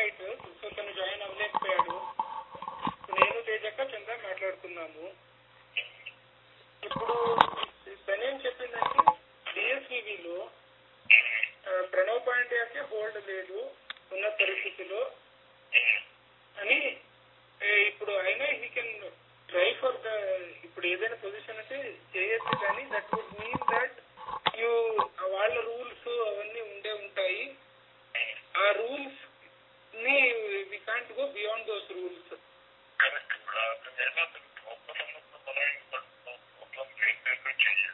Night so తను join అవ్వలేకపోయాడు నేను తేజక్క చంద్ర మాట్లాడుతున్నాము ఇప్పుడు తను ఏం చెప్పిందంటే డిఎస్విలో ప్రణవ్ పాండ్యాకి హోల్డ్ లేదు ఉన్న పరిస్థితిలో అని ఏ, ఇప్పుడు అయినా he can try for the ఇప్పుడు ఏదైనా పొజిషన్ అంటే చేయొచ్చు కానీ that would mean that you వాళ్ళ రూల్స్ అవన్నీ ఉండే ఉంటాయి ఆ రూల్స్ ని we can't go beyond those rules correct ఇప్పుడు అతను ఏదో ప్రాబ్లం ఉన్నప్పుడు మనం ఏం పడుతున్నాం ప్రాబ్లం ఏంటో చెయ్యాలి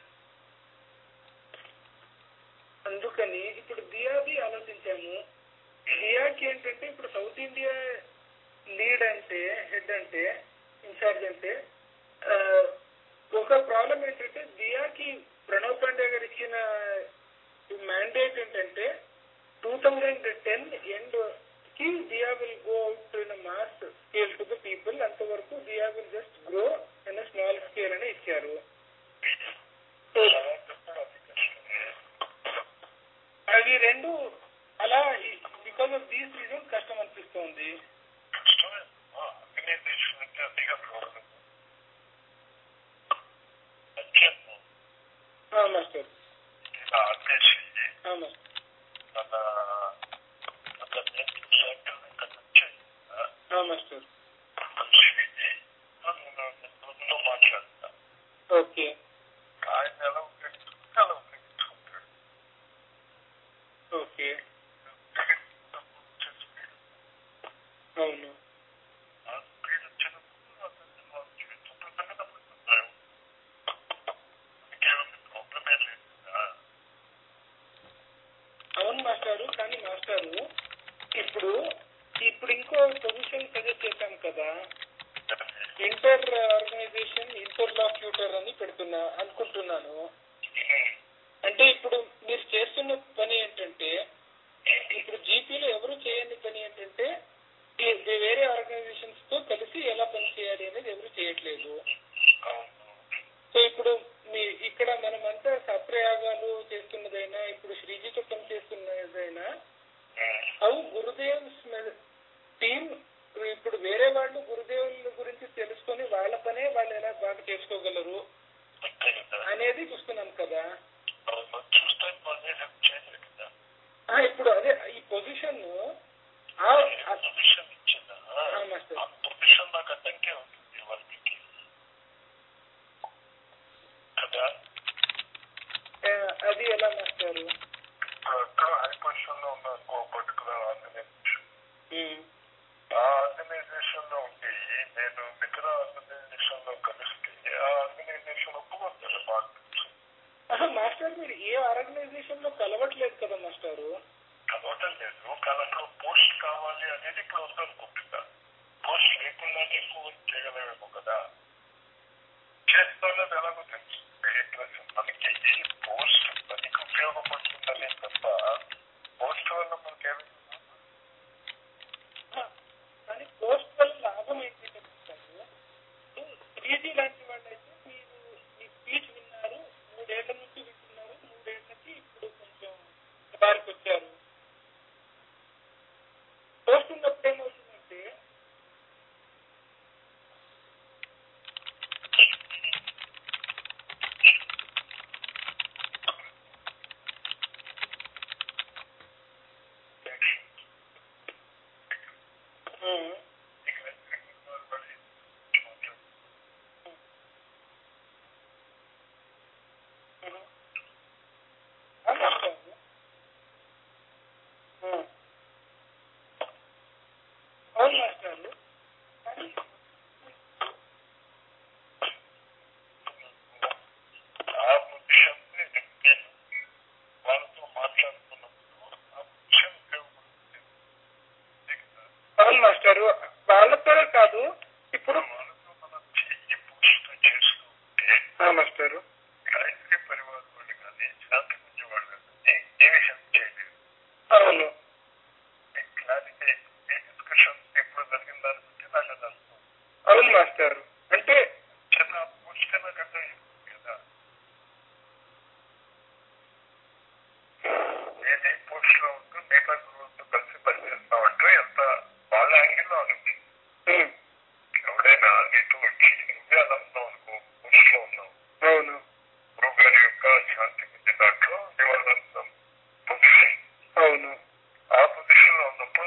అందుకని ఇప్పుడు దియాది ఆలోచించాము దియాకి ఏంటంటే ఇప్పుడు సౌత్ ఇండియా లీడ్ అంటే హెడ్ అంటే ఇన్ఛార్జ్ అంటే ఆ, ఒక ప్రాబ్లం ఏంటంటే దియాకి ప్రణవ్ పాండే గారు ఇచ్చిన మ్యాండేట్ ఏంటంటే టూ థౌజండ్ టెన్ ఎండ్ కి Diya will go out in mass scale to the people అంతవరకు Diya will just grow in small scale అని ఇచ్చారు సో అలాంటప్పుడు అది కష్టమే అవి రెండు అలా బికాస్ ఆఫ్ దీస్ రీజన్ కష్టం అనిపిస్తోంది కష్టమే ఆర్గనైజేషన్ అంటే అదిగా ప్రాబ్లం అత్యంతం ఆ, మాస్టర్ ఇలా ఆపేసి ఆ, మాస్టర్ మన మన నెక్స్ట్ సైకిల్ ఇంకా వచ్చాయి ఆ, మాస్టర్ రోజులో మాట్లాడతా ఓకే ఆయన ఎలా ఉపయోగించుకుంటే అలా ఉపయోగించుకుంటాడు ఓకే అవును ఆ స్పీడ్ వచ్చినప్పుడు అతను వాళ్ళ జీవితంలో సంగతి పడుతుంటారు కేవలం ప్రాబ్లమే లేదు కదా. అవును మాస్టారు కానీ మాస్టారు ఇప్పుడు ఇప్పుడు ఇంకో పొజిషన్ సజెస్ట్ చేశాం కదా ఇంటర్ ఆర్గనైజేషన్ ఇంటర్లాక్యూటర్ అని పెడుతున్నా అనుకుంటున్నాను అంటే ఇప్పుడు మీరు చేస్తున్న పని ఏంటంటే ఇప్పుడు జీపీలో ఎవరు చేయని పని ఏంటంటే ఈ వేరే ఆర్గనైజేషన్స్ తో కలిసి ఎలా పని చేయాలి అనేది ఎవరు చేయట్లేదు అవును సో ఇప్పుడు మీ ఇక్కడ మనమంతా సప్రయాగాలు చేస్తున్నదైనా ఇప్పుడు శ్రీజీతో పని చేస్తున్నదైనా హౌ గురుదేవ్ టీమ్ ఇప్పుడు వేరే వాళ్ళు గురుదేవుల గురించి తెలుసుకొని వాళ్ళ పనే వాళ్ళు ఎలా బాగా చేసుకోగలరు అంతే కదా అనేది చూస్తున్నాం కదా అవును చూస్తే వాళ్ళే హెల్ప్ చేయలేదు కదా ఆ, ఇప్పుడు అదే ఈ పొజిషన్ పొజిషన్ ఇచ్చిందా మాస్టర్ ఆ పొజిషన్ నాకు అడ్డంకే ఉంటుంది వర్క్కి కదా అది ఎలా మాస్టారు ఇప్పుడు అక్కడ హై పొజిషన్ లో ఉన్న ఇంకో పర్టికులర్ ఆర్గనైజేషన్ ఉమ్. ఆ ఆర్గనైజేషన్ లో ఉండి నేను మిగతా ఆర్గనైజేషన్ లో కలిస్తే ఆ ఆర్గనైజేషన్ ఒప్పుకుంటారు మార్కెట్స్ ఆహా, మాస్టర్ మీరు ఏ ఆర్గనైజేషన్ లో కలవట్లేదు కదా మాస్టారు చదవటం లేదు కానీ అక్కడ పోస్ట్ కావాలి అనేది ఇప్పుడు వద్దనుకుంటున్నా పోస్ట్ లేకుండానే ఎక్కువ చేయగలమేమో కదా చేస్తానని ఎలాగో తెలుసు ప్లస్ మనకి ఈ పోస్ట్ పనికి ఉపయోగపడుతుందనే తప్ప పోస్ట్ వల్ల మనకేమి ఆ, కానీ పోస్ట్ వల్ల లాభం ఏంటంటే మాస్టారు త్రీజీ లాంటి వాళ్ళైతే మీరు మీ స్పీచ్ విన్నారు మూడేళ్ల నుంచి వింటున్నారు మూడేళ్లకి ఇప్పుడు కొంచెం దారికి వచ్చారు పోస్ట్ ఉన్నప్పుడు ఏమవుతుందంటే ఉమ్, ఉమ్. ఆ, మాస్టారు ఉమ్. అవును మాస్టారు కానీ ఆ విషయం వాళ్ళతో మాట్లాడుతున్నప్పుడు ఆ విషయం ఉపయోగపడుతుంది అవును మాస్టారు వాళ్ళతోనే కాదు ఇప్పుడు వాళ్ళతో మనం చెయ్యి పోస్ట్ చేస్తూ ఉంటే ఆ, మాస్టారు గాయత్రి పరివారం వాళ్ళు కానీ శాంతి పుంజ వాళ్ళు కానీ ఏమి హెల్ప్ చేయలేదు అవును క్లారిటీ ఈ డిస్కషన్ ఎప్పుడు జరిగిన దాన్ని బట్టి నాకు అది అర్థం అవును మాస్టారు అంటే చిన్న పోస్ట్ కన్నా కన్నా ఎక్కువ కదా ఏది పోస్ట్ లో ఉంటూ మిగతా గురువులతో కలిసి పనిచేస్తామంటే ఎంత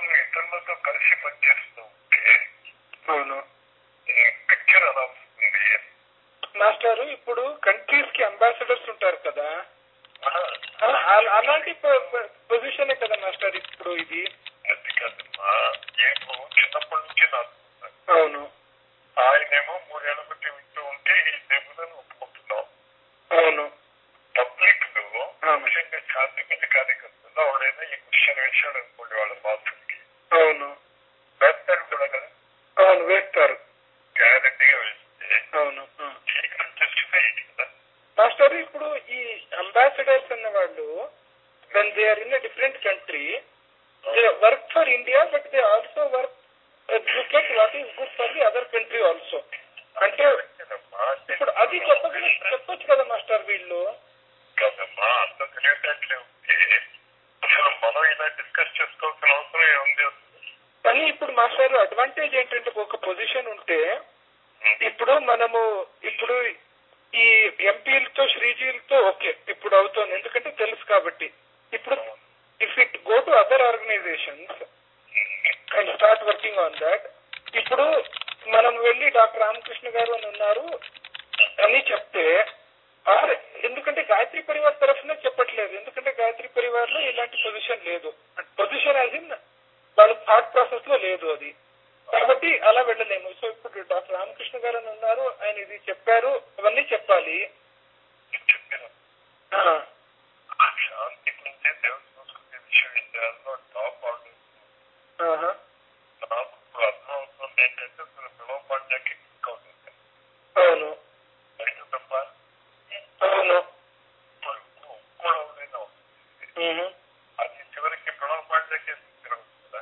ఇతరులతో కలిసి పనిచేస్తూ ఉంటే అవును పిక్చర్ అలా వస్తుంది మాస్టారు ఇప్పుడు కంట్రీస్ కి అంబాసిడర్స్ ఉంటారు కదా ఆహా, ఆ, అల- అలాంటి పొజిషనే కదా మాస్టర్ ఇప్పుడు ఇది అది కాదమ్మా ఏమో చిన్నప్పటి నుంచి నాకు అవును ఆయనేమో మూడేళ్ల బట్టి వింటూ ఉంటే ఈ దేవులను ఒప్పుకుంటున్నాం అవును పబ్లిక్ లో అవును. ముఖ్యంగా శాంతి మంది కార్యకర్తలు ఆవిడైనా ఈ క్వశ్చన్ వేశాడు అనుకోండి వాళ్ళ బాత్రూమ్కి అవును వేస్తారు కూడా కదా అవును వేస్తారు గ్యారంటీగా వేస్తే అవును ఆ. చీకటి తెలిసిపోయి కదా మాస్టర్ ఇప్పుడు ఈ అంబాసిడర్స్ అన్న వాళ్ళు when they are in different country they work for India but they also work డూప్లెట్ what is good for the other country also అంటే కదమ్మా, ఇప్పుడు అది చెప్పగల చెప్పొచ్చు కదా మాస్టర్ వీళ్ళు కదమ్మా అంత తెలియటట్లే ఉంటే అసలు మనం ఇలా డిస్కస్ చేసుకోవాల్సిన అవసరం ఏముంది కానీ ఇప్పుడు మాస్టర్ అడ్వాంటేజ్ ఏంటంటే ఒక పొజిషన్ ఉంటే ఇప్పుడు మనము ఇప్పుడు ఈ ఎంపీలతో శ్రీజీలతో ఓకే ఇప్పుడు అవుతోంది ఎందుకంటే తెలుసు కాబట్టి ఇప్పుడు if it go to other organisations and start working on that ఇప్పుడు మనం వెళ్ళి డాక్టర్ రామకృష్ణ గారు అని ఉన్నారు అని చెప్తే ఆర్ ఎందుకంటే గాయత్రి పరివార్ తరఫున చెప్పట్లేదు ఎందుకంటే గాయత్రి పరివార్ లో ఇలాంటి పొజిషన్ లేదు పొజిషన్ యాజ్ ఇన్ వాళ్ళ థాట్ ప్రాసెస్ లో లేదు అది కాబట్టి అలా వెళ్ళలేము సో ఇప్పుడు డాక్టర్ రామకృష్ణ గారు అని ఉన్నారు ఆయన ఇది చెప్పారు అవన్నీ చెప్పాలి చెప్పిన ఆ, ఆ శాంతి గురించి దేవ సంస్కృతి విశ్వవిద్యాలయంలో టాప్ ఆర్డర్ ఆహా, నాకు ఇప్పుడు అర్థం అవుతుంది ఏంటంటే అసలు పిలవపాడ్యాకి క్లిక్ అవుతుంది అవును బయట తప్ప అవును ఇప్పుడు కూడా ఉండేది ఉహు, అది చివరికి పిలవపాడ్యాకి తిరుగుతుందా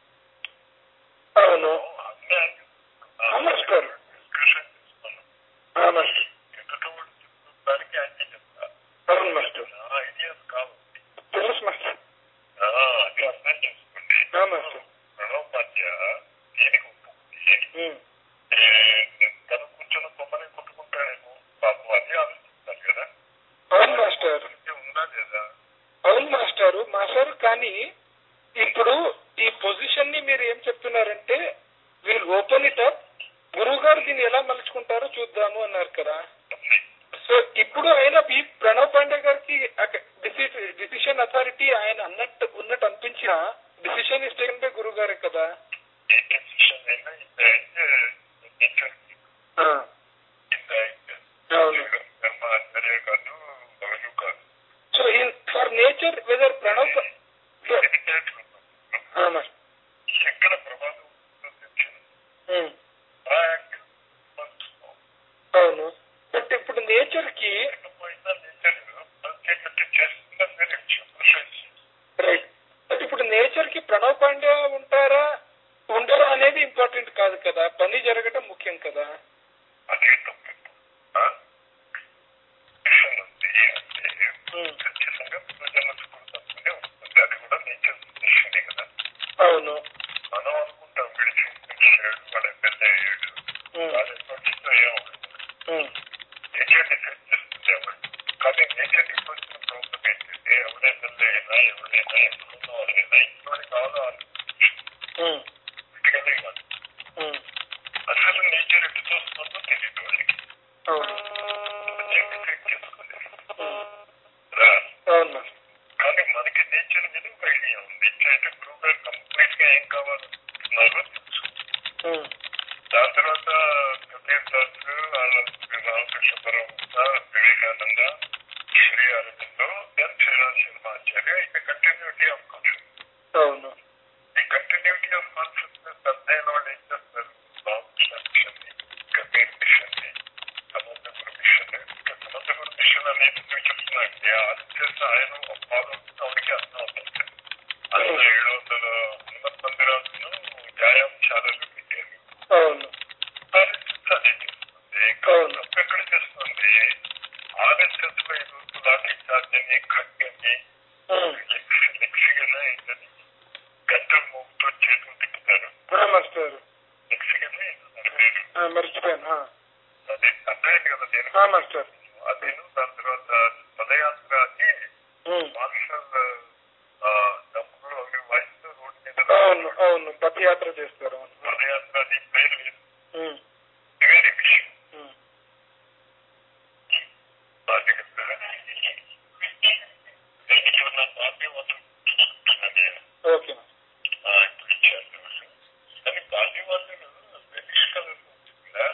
అవును అన్నీ నమస్కారం. డిస్కషన్ చేస్తున్నాను ఆ, మాస్టర్ ఎదుటోడు దానికి యాంటీ చెప్తా అవును మాస్టర్ నా ఐడియాస్ కావాలి తెలుసు మాస్టర్ ఆ, అది అర్థం చేసుకోండి ఆ, మాస్టర్ ప్రణోపాధ్య దేనికి ఒప్పుకుంది ఉమ్, ఏ, తను కూర్చొని బొమ్మని కొట్టుకుంటాడేమో పాపం అది ఆలోచిస్తారు కదా అవును మాస్టర్ ఇది ఉందా లేదా అవును మాస్టారు మాస్టారు కానీ ఇప్పుడు ఈ పొజిషన్ ని మీరు ఏం చెప్తున్నారంటే వీళ్ళు ఓపెన్ ఇట్ అప్ గురువు గారు దీన్ని ఎలా మలుచుకుంటారో చూద్దాము అన్నారు కదా సో ఇప్పుడు ఆయన ఈ ప్రణవ్ పాండే గారికి డిసిషన్ అథారిటీ ఆయన అన్నట్టు ఉన్నట్టు అనిపించిన డిసిషన్ ఇస్ టేకన్ బై గురువు గారే కదా ఏ డెసిషన్ అయినా ఇంత అయితే నేచర్ ఆ, ఇంత అయితే అవును కర్మ ఆశ్చర్య కాదు బలము కాదు so for nature weather Pranav ప- సో- Meditate ఉంటుంది. ఆ, మాస్టర్. ఎక్కడ ప్రమాదం ఉంటుందో తెలిసింది ఉమ్, ఆ యాంగిల్ మలుచుకో. అవును బట్ ఇప్పుడు నేచర్ కి లేకపోయినా నేచర్ మల్చేటట్టు చేస్తున్నా వేరే విషయం ప్రశంసి రైట్ బట్ ఇప్పుడు నేచర్ కి ప్రణవ్ పాండ్యా ఉంటారా ఉండరా అనేది ఇంపార్టెంట్ కాదు కదా పని జరగటం ముఖ్యం కదా అదే తప్పు ఆ? విషయం ఉంది అంటే ఉమ్, ఖచ్చితంగా ప్రజల స్ఫూర్తి ఉంటుంది అది కూడా నేచర్ విషయమే కదా అవును మనం అనుకుంటాం వీడు చూపించాడు వాడు ఎమ్మెల్యే అయ్యాడు ఉమ్, వాడు ఎప్పటికీ ఏమవుతుంది ఉమ్, నేచర్ డిఫెక్ట్ చేస్తుంది ఎవరు కానీ నేచర్ కి వచ్చిన ప్రాబ్లం ఏంటంటే ఎవడైనా అయినా ఎవడైనా ఎక్కడున్న వాళ్ళైనా ఇంట్లో కావాలో ఉమ్, వ్యక్తిగతంగా కాదు ఉమ్, అసలు నేచర్ ఎటు చూస్తుందో తెలియదు వాళ్ళకి అవును డిఫెక్ట్ చేసుకోలేదు ఉమ్, రా. అవును మాస్టర్. కానీ మనకి నేచర్ మీద ఒక ఐడియా ఉంది ఇట్లయితే గురువు గారు కంప్లీట్ గా ఏం కావాలనుకుంటున్నారో తెలుసు ఉమ్, దాని తర్వాత కబీర్ దాస్ వాళ్ళ రామకృష్ణ పరమహంస వివేకానంద శ్రీ అరవిందో ఎన్ శ్రీరామ్ శర్మాచార్య ఇక కంటిన్యూటీ ఆఫ్ కాన్షియస్ అవును ఈ కంటిన్యూటీ ఆఫ్ కాన్షియస్నెస్ అధ్యయన వాళ్ళు ఏం చేస్తారు రామకృష్ణ మిషన్ ని కబీర్ మిషన్ ని సమంతపురం మిషన్ ఇక సమంతపురం మిషన్ అనేది ఎందుకు చెప్తున్నా అంటే ఆదిత్యస్ ఆయన ఫాలో అవుతాడికి అర్థం అవుతుంది అందులో ఏడు వందల హనుమత్ మందిరాలను వ్యాయామశాలలు పెట్టారు అవును ఆర్ఎస్ఎస్ అదే చేస్తుంది అవును. తప్పు ఎక్కడ చేస్తుంది ఆర్ఎస్ఎస్ లో ఈరోజు లాఠీ చార్జ్ అని ఖడ్గని ఉమ్, లెక్సిగన్ ఏంటని గంటల మోగుతో చేతులు తిప్పుతారు ఆ, మాస్టర్ లెక్సిగన్ దాని పేరు ఆ, మర్చిపోయాను ఆ, అదే అర్థమైంది కదా నేను ఆ, మాస్టర్ అదేను దాని తర్వాత పదయాత్ర అని ఉమ్, మార్షల్ డబ్బులు అవి వాయిస్తూ రోడ్డు మీద అవును అవును పథయాత్ర చేస్తారు అవును పదయాత్ర అని పేరు లేదు ఉమ్, వేరే విషయం ఉమ్, బాగా చెప్పారా ఇక్కడ నా పార్టీ వాళ్ళు చూస్తున్నది ఓకే ఆ, ఇప్పుడు ఇచ్చారు వాళ్ళు. కానీ పార్టీ వాళ్ళు రెడ్డిష్ కలర్ ఉంటుంది కదా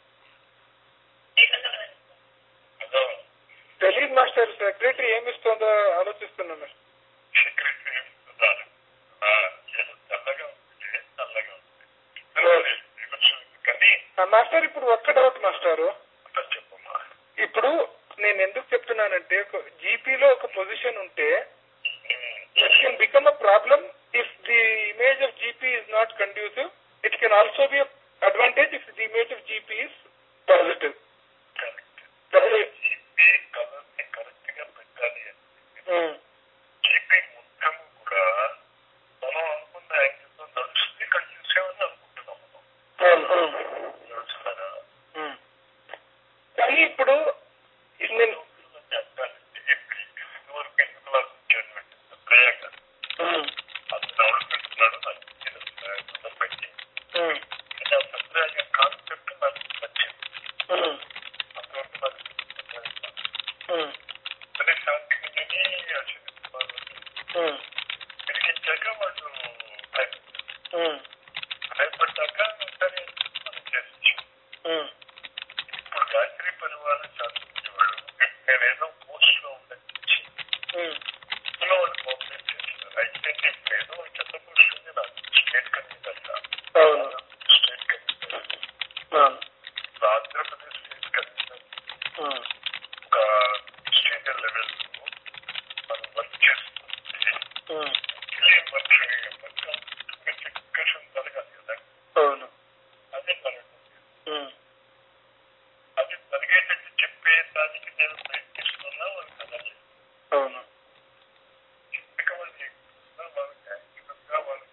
అదో తెలియదు మాస్టర్ సెక్రటరీ ఏమి ఇస్తుందో ఆలోచిస్తున్నాను సెక్రటరీ ఉన్నారు ఆ, ఏదో తెల్లగా ఉంటుంది తెల్లగా ఉంటుంది కానీ ఆ, మాస్టర్ ఇప్పుడు ఒక్క డౌట్ మాస్టారు అట్లా చెప్పమ్మా ఇప్పుడు నేను ఎందుకు చెప్తున్నానంటే జీపీలో ఒక పొజిషన్ ఉంటే it can become a problem if the image of GP is not conducive. It can also be an advantage if the image of GP is positive. Correct That is, ఈ కలర్ ని correct గా పెట్టాలి mm, చెప్పి మొత్తం కూడా మనం అనుకున్న angle తో నడుస్తుంది ఇక్కడ చూసేవని అనుకుంటున్నాం మనం mm, mm, నడుస్తున్నారా mm. కానీ ఇప్పుడు ఇది నేను చెప్పాలంటే ఇదివరకు ఎందుకు వాళ్ళు వచ్చానంటే ప్రేయ గారు mm, అతను ఎవరు పెడుతున్నాడు నాకు తెలియదు. మొదలు పెట్టి mm, కానీ ఆ సత్యాయ కాన్సెప్ట్ నాకు నచ్చింది mm, అంతవరకు నాకు mm, సరే శాంతి ఉందని ఆశీర్వదిస్తున్నారు mm, తిరిగించాక వాళ్ళు భయపడ్డారు. mm, భయపడ్డాక సరే మనం చేసి mm, ఇప్పుడు గాయత్రి పరివారం చదువుకునేవాడు నేనేదో పోస్ట్ లో ఉండని mm, ఇందులో వాళ్ళు కోఆపరేట్ చేస్తున్నారు అయితే ఇప్పుడు ఏదో చెత్త పోస్ట్ ఉంది నాకు స్టేట్ కన్వీనర్ అవును స్టేట్ కన్వీనర్ అవును ఇప్పుడు ఆంధ్రప్రదేశ్ స్టేట్ కన్వీనర్ mm, ఒక స్టేట్ లెవెల్ మనం వర్క్ చేస్తుంది mm, ఇది వర్క్ మొత్తం ఎడ్యుకేషన్ జరగాలి కదా అవును అదే జరగదు mm, అది జరిగేటట్టు చెప్పే దానికి నేను ప్రయత్నిస్తున్నా వాళ్ళు కదా అవును ఇక వాళ్ళు ఎక్కువగా వాళ్ళకి యాక్టివ్గా వాళ్ళు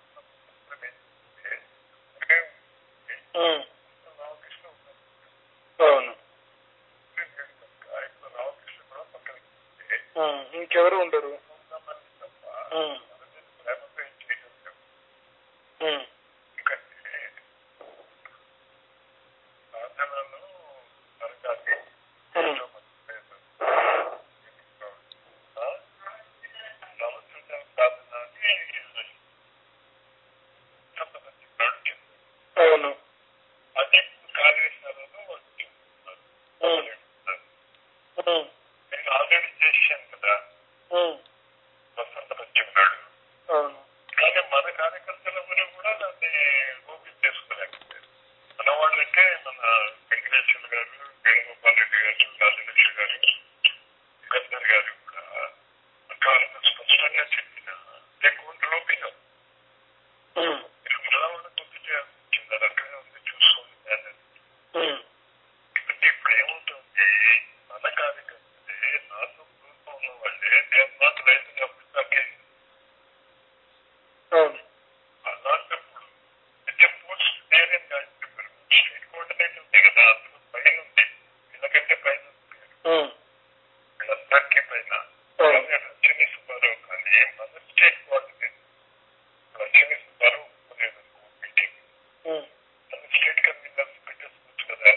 mm, రామకృష్ణ ఉన్నారు అవును ఇప్పుడు రామకృష్ణ కూడా పక్కనకి వస్తే mm, ఇంకెవరు ఉండరు కొంతమంది తప్ప mm, మన మీద ప్రేమతో ఏం చేయడం లేదు. mm, ఎందుకంటే సాధనలో జరగాలి mm, ఎంతో మంది లేదు. ఆ? సంవత్సరం సాధన అని కొంతమంది నడుచుకుంటారు. అవును అదే కార్యశాలలో వాళ్ళు చేస్తున్నారు. mm, mm, నేను ఆల్రెడీ చేశాను కదా mm, వసంత పంచమనాడు అవును కానీ మన కార్యకర్తలందరూ కూడా దాన్ని ఓపిక చేసుకోలేకపోయారు మన వాళ్ళంటే మన వెంకటేశ్వర గారు వేణుగోపాల్ రెడ్డి గారు రాజలక్ష్మి గారు గద్దర్ గారు కూడా అంతవరకు స్పష్టంగా చెప్పిన లేకుండా లోపిన mm, మళ్ళా వాళ్ళకి గుర్తు చేయాల్సింది అది అక్కడే ఉంది చూసుకోండి అని mm, అంటే ఇప్పుడు ఏమవుతుంది మన కార్యకర్తలే నాతో గ్రూప్ ఉన్న వాళ్ళే దేని నాట్ రైతులు అప్పుడు తగ్గే అవును అలాంటప్పుడు అయితే పోస్ట్ నేనే స్టేట్ కోఆర్డినేటర్ ఉంది కదా అందులో పైన ఉంది వీళ్ళకంటే పైన ఉంది mm, వీళ్ళందరికీ పైన అవును కానీ రచని సుబ్బారావు కానీ మన స్టేట్ కోఆర్డినేటర్ రచని సుబ్బారావు ఒప్పుకోలేదు మీటింగ్ mm, మన స్టేట్ కన్వీనర్స్ పెట్టేసుకోవచ్చు కదా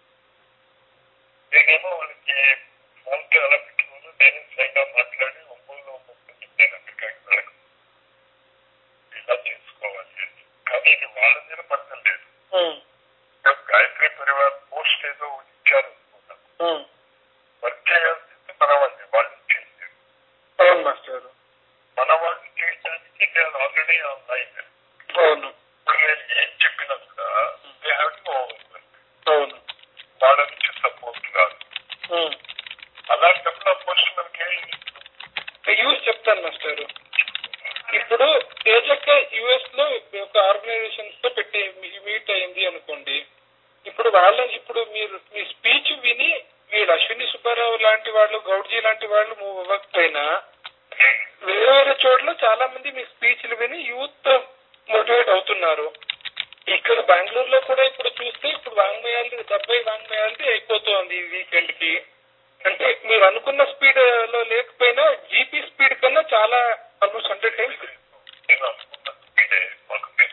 నేనేమో వాళ్ళకి ఫోన్ అలా పెట్టుకోను నేను స్వయంగా మాట్లాడి ఒంగోలు ఒప్పుకుంటే నేను అమెరికాకి వెళ్ళకు ఇలా చేసుకోవాలి అని. కానీ ఇది వాళ్ళ మీద పడటం లేదు mm, గాయత్రి పరివార్ పోస్ట్ ఏదో ఇచ్చారు అనుకున్నాను mm, వర్క్ చేయాల్సింది మన వాళ్ళే వాళ్ళు చేయలేదు అవును మాస్టర్ మన వాళ్ళు చేయడానికి నేను ఆల్రెడీ ఆన్లైన్ అవును ఇప్పుడు నేను ఏం చెప్పినా కూడా దే హ్యావ్ టు అవును వాళ్ళ నుంచి సపోర్ట్ కాదు mm. అలాంటప్పుడు ఆ పోస్ట్ మనకి యూస్ చెప్తాను మాస్టర్ ఇప్పుడు తేజక్క యుఎస్ లో ఒక ఆర్గనైజేషన్స్ తో పెట్టి మీట్ అయింది అనుకోండి ఇప్పుడు వాళ్ళ ఇప్పుడు మీరు మీ స్పీచ్ విని మీరు అశ్విని సుబ్బారావు లాంటి వాళ్ళు గౌడ్జీ లాంటి వాళ్ళు మూవ్ అవ్వకపోయినా వేరే వేరే చోట్ల చాలా మంది మీ స్పీచ్లు విని యూత్ మోటివేట్ అవుతున్నారు ఇక్కడ బెంగళూరులో కూడా ఇప్పుడు చూస్తే ఇప్పుడు వాంగ్మయాలు డెబ్బై వాంగ్మయాలది అయిపోతుంది ఈ వీకెండ్ కి అంటే మీరు అనుకున్న స్పీడ్ లో లేకపోయినా జీపీ స్పీడ్ కన్నా చాలా ఆల్మోస్ట్ హండ్రెడ్ టైమ్స్ నేను అనుకున్న స్పీడే మాకు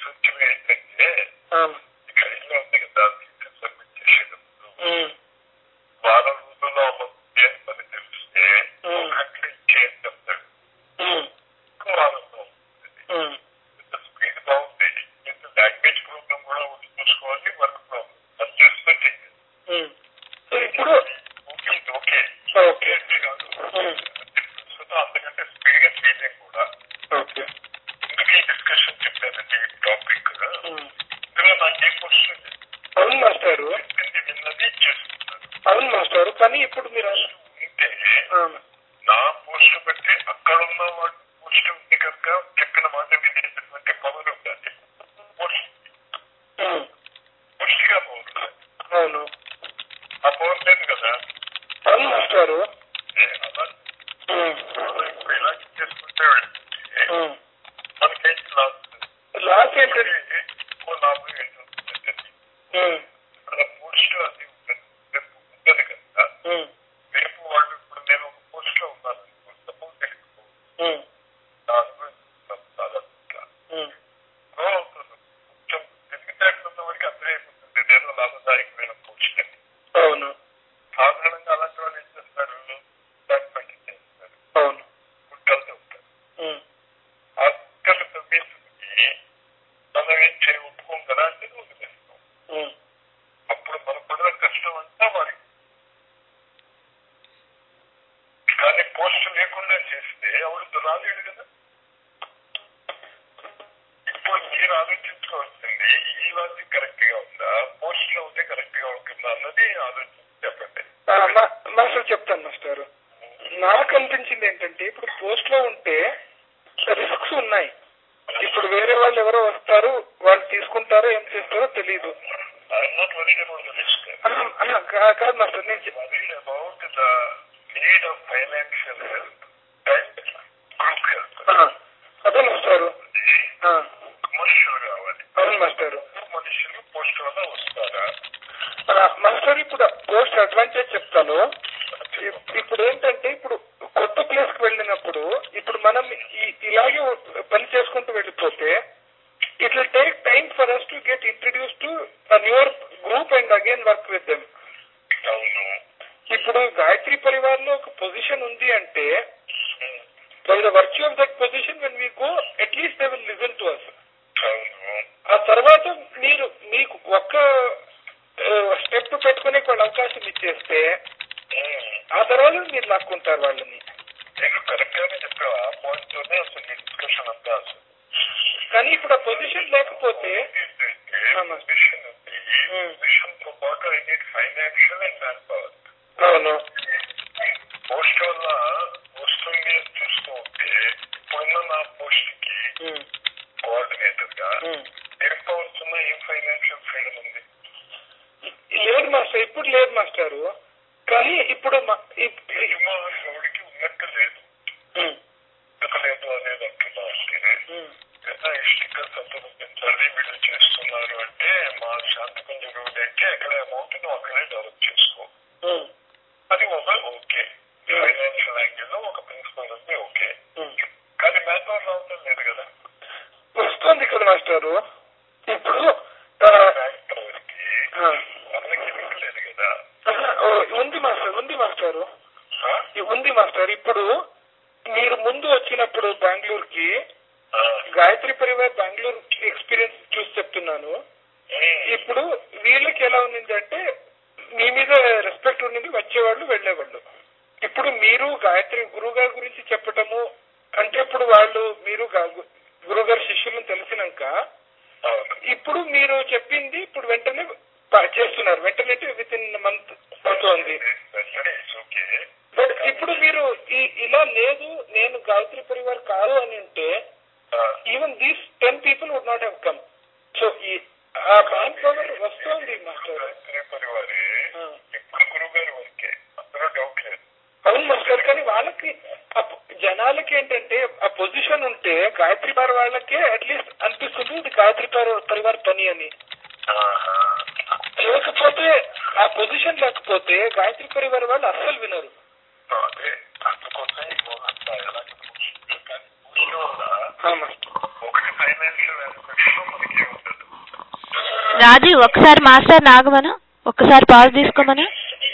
నాకు ఏ పోస్ట్ లేదు అవును మాస్టారు చెప్పింది విన్నది చేస్తున్నారు అవును మాస్టారు కానీ ఇప్పుడు మీరు ఉంటే ఆ, నా పోస్ట్ బట్టి అక్కడ ఉన్న వాడు పోస్ట్ ఉంది కనుక చెప్పిన మాట వినేటటువంటి పవర్ ఉండాలి పోస్ట్ ఉమ్, పోస్ట్గా పవర్ ఉండాలి అవును ఆ పవర్ లేదు కదా అవును మాస్టారు ఏ, అలా ఉమ్, ఇప్పుడు ఇలా చేసుకుంటే వెళ్తే ఉమ్. మనకేంటి లాస్ లాస్ ఏంటంటే ఎక్కువ లాభం ఏంటంటే ఉమ్, అక్కడ పోస్ట్ అది ఉంటుంది రేపు ఉంటుంది కదా ఉమ్, రేపు వాళ్ళు ఇప్పుడు నేను ఒక పోస్ట్ లో ఉన్నాను సపోజ్ ఉమ్, నా అనుభవం చాలా ఉమ్, గ్రో అవుతుంది కొంచెం తెలివితేటలున్న వాడికి అర్థమైపోతుంది నేను లాభదాయకమైన పోస్ట్ అని అవును సాధారణంగా అలాంటి వాళ్ళు ఏం చేస్తారు దాన్ని పట్టి చేస్తారు అవును గుట్టలతో ఉంటారు ఉమ్, ఆ గుట్టలు తవ్వేసుకుని మనం ఏం చేయ ఒప్పుకోం కదా అంటే వదిలేస్తాం ఉమ్, అప్పుడు మన పడిన కష్టం అంతా వాడికి కానీ పోస్ట్ లేకుండా చేస్తే ఎవరు రాలేడు కదా ఇప్పుడు మీరు ఆలోచించుకోవాల్సింది ఈ లాజిక్ కరెక్ట్ గా ఉందా పోస్ట్ లో ఉంటే కరెక్ట్ గా ఉంటుందా అన్నది ఆలోచించి చెప్పండి ఆ, మా- మాస్టర్ చెప్తాను మాస్టారు నాకు అనిపించింది ఏంటంటే ఇప్పుడు పోస్ట్ లో ఉంటే రిస్క్స్ ఉన్నాయి ఇప్పుడు వేరే వాళ్ళు ఎవరో వస్తారు వాళ్ళు తీసుకుంటారో ఏం చేస్తారో తెలియదు I'm not worried about the risk ఆహా, ఆహా, కా- కాదు మాస్టర్ నేను చెప్- worried about the need of financial help and group help ఆ, అదే మాస్టారు ఆ, మనుషులు కావాలి అవును మాస్టారు మనుషులు పోస్ట్ వల్ల వస్తారా ఆ, మాస్టర్ ఇప్పుడు పోస్ట్ అడ్వాంటేజ్ చెప్తాను ఇప్- ఇప్పుడు ఏంటంటే ఇప్పుడు కొత్త ప్లేస్ కి వెళ్ళినప్పుడు ఇప్పుడు మనం ఈ- ఇలాగే పని చేసుకుంటూ వెళ్ళిపోతే it will take time for us to get introduce to newer group and again work with them అవును ఇప్పుడు గాయత్రి పరివార్ లో ఒక పొజిషన్ ఉంది అంటే by the virtue of that position when we go at least they will listen to us అవును ఆ తర్వాత మీరు మీకు ఒక్క స్టెప్ పెట్టుకునే వాళ్ళు అవకాశం ఇచ్చేస్తే ఆ తర్వాత మీరు లాక్కుంటారు వాళ్ళని నేను కరెక్ట్ గానే చెప్పావు ఆ పాయింట్ తోనే అసలు ఈ డిస్కషన్ అంతా అసలు కానీ ఇప్పుడు ఆ పొజిషన్ లేకపోతే ఏంటంటే పొజిషన్ ఉంది ఈ పొజిషన్ తో పాటు I need financial and manpower అవును పోస్ట్ వల్ల వస్తుంది అని చూస్తూ ఉంటే ఇప్పుడున్న నా పోస్ట్ కి ఉమ్, కోఆర్డినేటర్ గా ఉమ్. ఏం పవర్స్ ఉన్నా ఏం ఫైనాన్షియల్ ఫ్రీడమ్ ఉంది లేదు మాస్టర్ ఇప్పుడు లేదు మాస్టారు కానీ ఇప్పుడు మా- ఇప్- సినిమా ఎవరికి ఉన్నట్టు లేదు ఉమ్, లేదు అనేది అంటున్నా అంటే ఉమ్, ఏదైనా స్టిక్కర్స్ అంతా పెంచాలి వీళ్ళు చేస్తున్నారు అంటే మా శాంతి కొంచెం రోడ్ అంటే ఎక్కడ అమౌంట్ నువ్వు అక్కడే డెవలప్ చేసుకో ఉమ్, అది ఒక ఓకే ఫైనాన్షియల్ యాంగిల్ లో ఒక ప్రిన్సిపల్ ఉంది ఓకే ఉమ్. కానీ మ్యాన్ పవర్ రావటం లేదు కదా వస్తుంది కదా మాస్టారు ఇప్పుడు ఆ, మ్యాన్ పవర్ కి ఆ, మనకి లింక్ లేదు కదా ఆహా, ఓ, ఉంది మాస్టర్ ఉంది మాస్టారు ఆ? ఉంది మాస్టర్ ఇప్పుడు మీరు ముందు వచ్చినప్పుడు బెంగళూరుకి ఆ. గాయత్రి పరివార్ బెంగళూరు ఎక్స్పీరియన్స్ చూసి చెప్తున్నాను ఉమ్. ఇప్పుడు వీళ్ళకి ఎలా ఉండిందంటే మీ మీద రెస్పెక్ట్ ఉండింది వచ్చేవాళ్ళు వెళ్ళేవాళ్ళు ఇప్పుడు మీరు గాయత్రి గురువు గారి గురించి చెప్పటము అంటే ఇప్పుడు వాళ్ళు మీరు గా- గురువు గారి శిష్యులను తెలిసినాక అవును ఇప్పుడు మీరు చెప్పింది ఇప్పుడు వెంటనే ప- చేస్తున్నారు వెంటనే విత్ ఇన్ మంత్ అవుతోంది సరే ఓకే బట్ ఇప్పుడు మీరు ఈ- ఇలా లేదు నేను గాయత్రి పరివార్ కాదు అని ఉంటే even these ten people would not have come so ఈ ఆ మ్యాన్ పవర్ వస్తోంది మాస్టర్ గాయత్రి పరివారే ఆ. ఇప్పుడు గురువు గారి వరకే అందులో డౌట్ లేదు అవును మాస్టర్ కానీ వాళ్ళకి ఆ పొ- జనాలకి ఏంటంటే ఆ పొజిషన్ ఉంటే గాయత్రి పరివార్ వాళ్ళకే అట్లీస్ట్ అనిపిస్తుంది ఇది గాయత్రి పరి- పరివార్ పని అని ఆహా. లేకపోతే ఆ పొజిషన్ లేకపోతే గాయత్రి పరివార్ వాళ్ళు అస్సలు వినరు అదే అందుకోసం ఈ అంతా ఎలాంటి పోస్ట్ కానీ పోస్ట్ వల్ల ఆ, మాస్టర్. ఒకటి ఫైనాన్షియల్ ఆస్పెక్ట్ లో మనకి ఉండదు రాజీవ్ ఒకసారి మాస్టర్ నాగమను ఒక్కసారి పాజ్ తీసుకోమను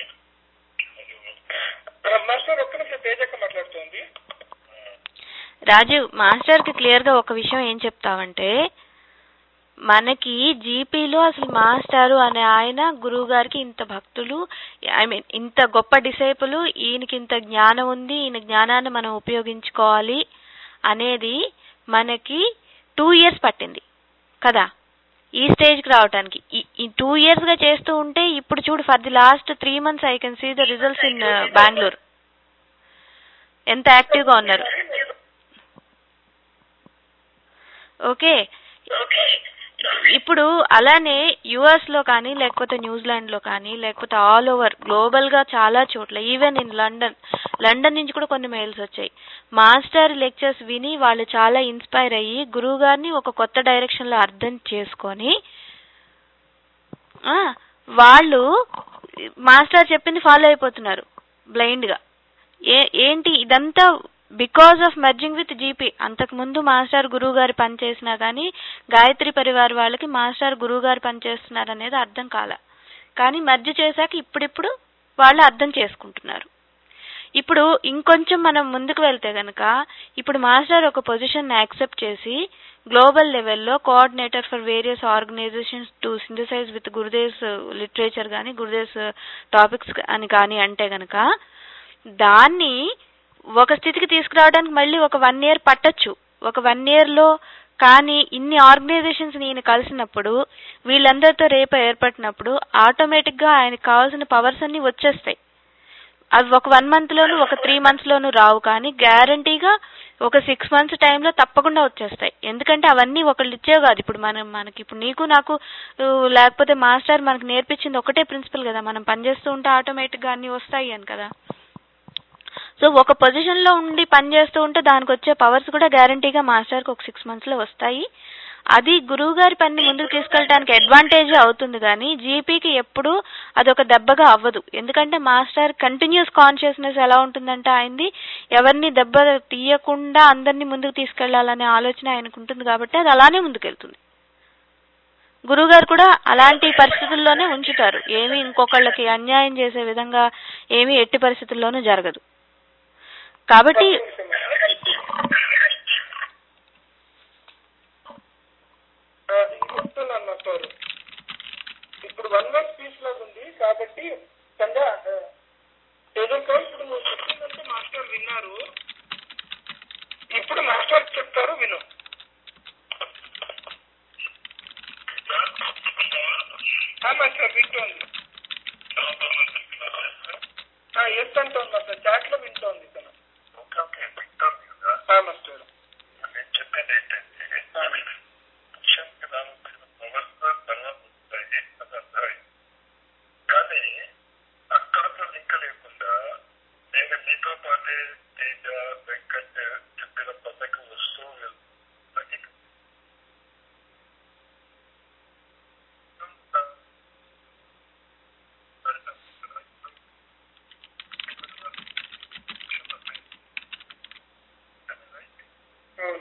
ఆ, మాస్టర్ ఒక్క నిమిషం తేజక్క మాట్లాడుతోంది రాజీవ్ మాస్టర్ కి క్లియర్ గా ఒక విషయం ఏం చెప్తావంటే మనకి జీపీలో అసలు మాస్టారు అనే ఆయన గురువు గారికి ఇంత భక్తులు ఐ మీన్ ఇంత గొప్ప డిసేపులు ఈయనకి ఇంత జ్ఞానం ఉంది ఈయన జ్ఞానాన్ని మనం ఉపయోగించుకోవాలి అనేది మనకి టూ ఇయర్స్ పట్టింది కదా ఈ స్టేజ్కి రావడానికి ఈ టూ ఇయర్స్ గా చేస్తూ ఉంటే ఇప్పుడు చూడు for the last three months I can see the results in Bengaluru ఎంత యాక్టివ్ గా ఉన్నారు ఓకే ఇప్పుడు అలానే యుఎస్ లో కానీ లేకపోతే న్యూజిలాండ్ లో కానీ లేకపోతే ఆల్ ఓవర్ గ్లోబల్ గా చాలా చోట్ల ఈవెన్ ఇన్ లండన్ లండన్ నుంచి కూడా కొన్ని మెయిల్స్ వచ్చాయి మాస్టర్ లెక్చర్స్ విని వాళ్ళు చాలా ఇన్స్పైర్ అయ్యి గురువు గారిని ఒక కొత్త డైరెక్షన్ లో అర్థం చేసుకొని ఆ, వాళ్ళు మాస్టర్ చెప్పింది ఫాలో అయిపోతున్నారు బ్లైండ్ గా ఏ ఏంటి ఇదంతా because of merging with GP అంతకు ముందు మాస్టర్ గురువు గారు పనిచేసినా కానీ గాయత్రి పరివార్ వాళ్ళకి మాస్టర్ గురువు గారు పనిచేస్తున్నారు అనేది అర్థం కాల కానీ మర్జ్ చేశాక ఇప్పుడిప్పుడు వాళ్ళు అర్థం చేసుకుంటున్నారు ఇప్పుడు ఇంకొంచెం మనం ముందుకు వెళ్తే గనక ఇప్పుడు మాస్టర్ ఒక పొజిషన్ యాక్సెప్ట్ చేసి గ్లోబల్ లెవెల్లో coordinator for various organisations to synthesize with Gurudev's literature కానీ గురుదేవ్స్ టాపిక్స్ అని కానీ అంటే గనక దాన్ని ఒక స్థితికి తీసుకురావడానికి మళ్ళీ ఒక వన్ ఇయర్ పట్టొచ్చు ఒక వన్ ఇయర్ లో కానీ ఇన్ని ఆర్గనైజేషన్స్ నేను కలిసినప్పుడు వీళ్ళందరితో రేపు ఏర్పడినప్పుడు ఆటోమేటిక్ గా ఆయనకు కావాల్సిన పవర్స్ అన్ని వచ్చేస్తాయి అవి ఒక వన్ మంత్ లోను ఒక త్రీ మంత్స్ లోను రావు కానీ గ్యారంటీగా ఒక సిక్స్ మంత్స్ టైంలో తప్పకుండా వచ్చేస్తాయి ఎందుకంటే అవన్నీ ఒకళ్ళు ఇచ్చేవి కాదు ఇప్పుడు మనం మనకి ఇప్పుడు నీకు నాకు ఊ, లేకపోతే మాస్టర్ మనకు నేర్పించింది ఒకటే ప్రిన్సిపల్ కదా మనం పనిచేస్తూ ఉంటే ఆటోమేటిక్ గా అన్ని వస్తాయి అని కదా సో ఒక పొజిషన్ లో ఉండి పని చేస్తూ ఉంటే దానికి వచ్చే పవర్స్ కూడా గ్యారంటీగా మాస్టర్ కి ఒక సిక్స్ మంత్స్ లో వస్తాయి అది గురువు గారి పని ముందుకు తీసుకెళ్ళడానికి అడ్వాంటేజ్ అవుతుంది కానీ జీపీకి ఎప్పుడు అదొక దెబ్బగా అవ్వదు ఎందుకంటే మాస్టర్ కంటిన్యూస్ కాన్షియస్నెస్ ఎలా ఉంటుందంటే ఆయనది ఎవరిని దెబ్బ తీయకుండా అందరినీ ముందుకు తీసుకెళ్లాలనే ఆలోచన ఆయనకు ఉంటుంది కాబట్టి అది అలానే ముందుకెళ్తుంది గురువు గారు కూడా అలాంటి పరిస్థితుల్లోనే ఉంచుతారు ఏమీ ఇంకొకళ్ళకి అన్యాయం చేసే విధంగా ఏమీ ఎట్టి పరిస్థితుల్లోనూ జరగదు కాబట్టి చెప్తున్నాను మాస్టర్ ఇప్పుడు వన్ వన్ స్పీచ్ లాగా ఉంది కాబట్టి చందా ఏదో కాదు ఇప్పుడు నువ్వు చెప్పిందంటే మాస్టర్ విన్నారు ఇప్పుడు మాస్టర్ చెప్తారు విను ఆ, మాస్టర్ వింటోంది ఎస్ అంటోంది మాస్టర్ చాట్ లో వింటోంది తను ఓకే ఓకే వింటోంది కదా ఆ, మాస్టర్ నేను చెప్పేది ఏంటంటే మిషన్కి రావాల్సిన పవర్స్ తర్వాత వస్తాయి అది అర్థమైంది కానీ అక్కడతో లింక్ లేకుండా నేను మీతో పాటే తేజ వెంకట్ చెప్పిన పద్ధతి వస్తూ వెళ్తుంది అవును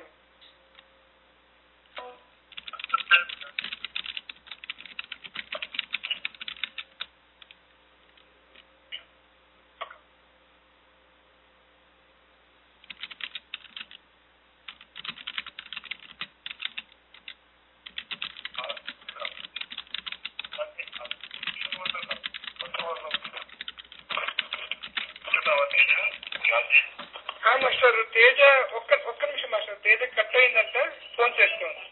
ఆ, మాస్టర్ తేజ ఒక్క ఒక్క నిమిషం మాస్టర్ తేజ కట్ అయిందంట ఫోన్ చేస్తాను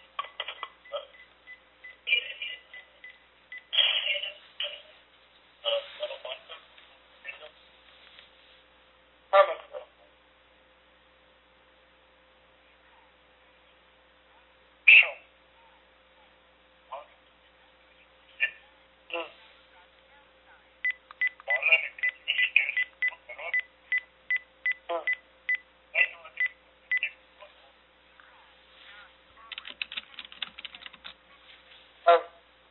ఆ, మాస్టర్ ఉమ్. ఉమ్. అవును.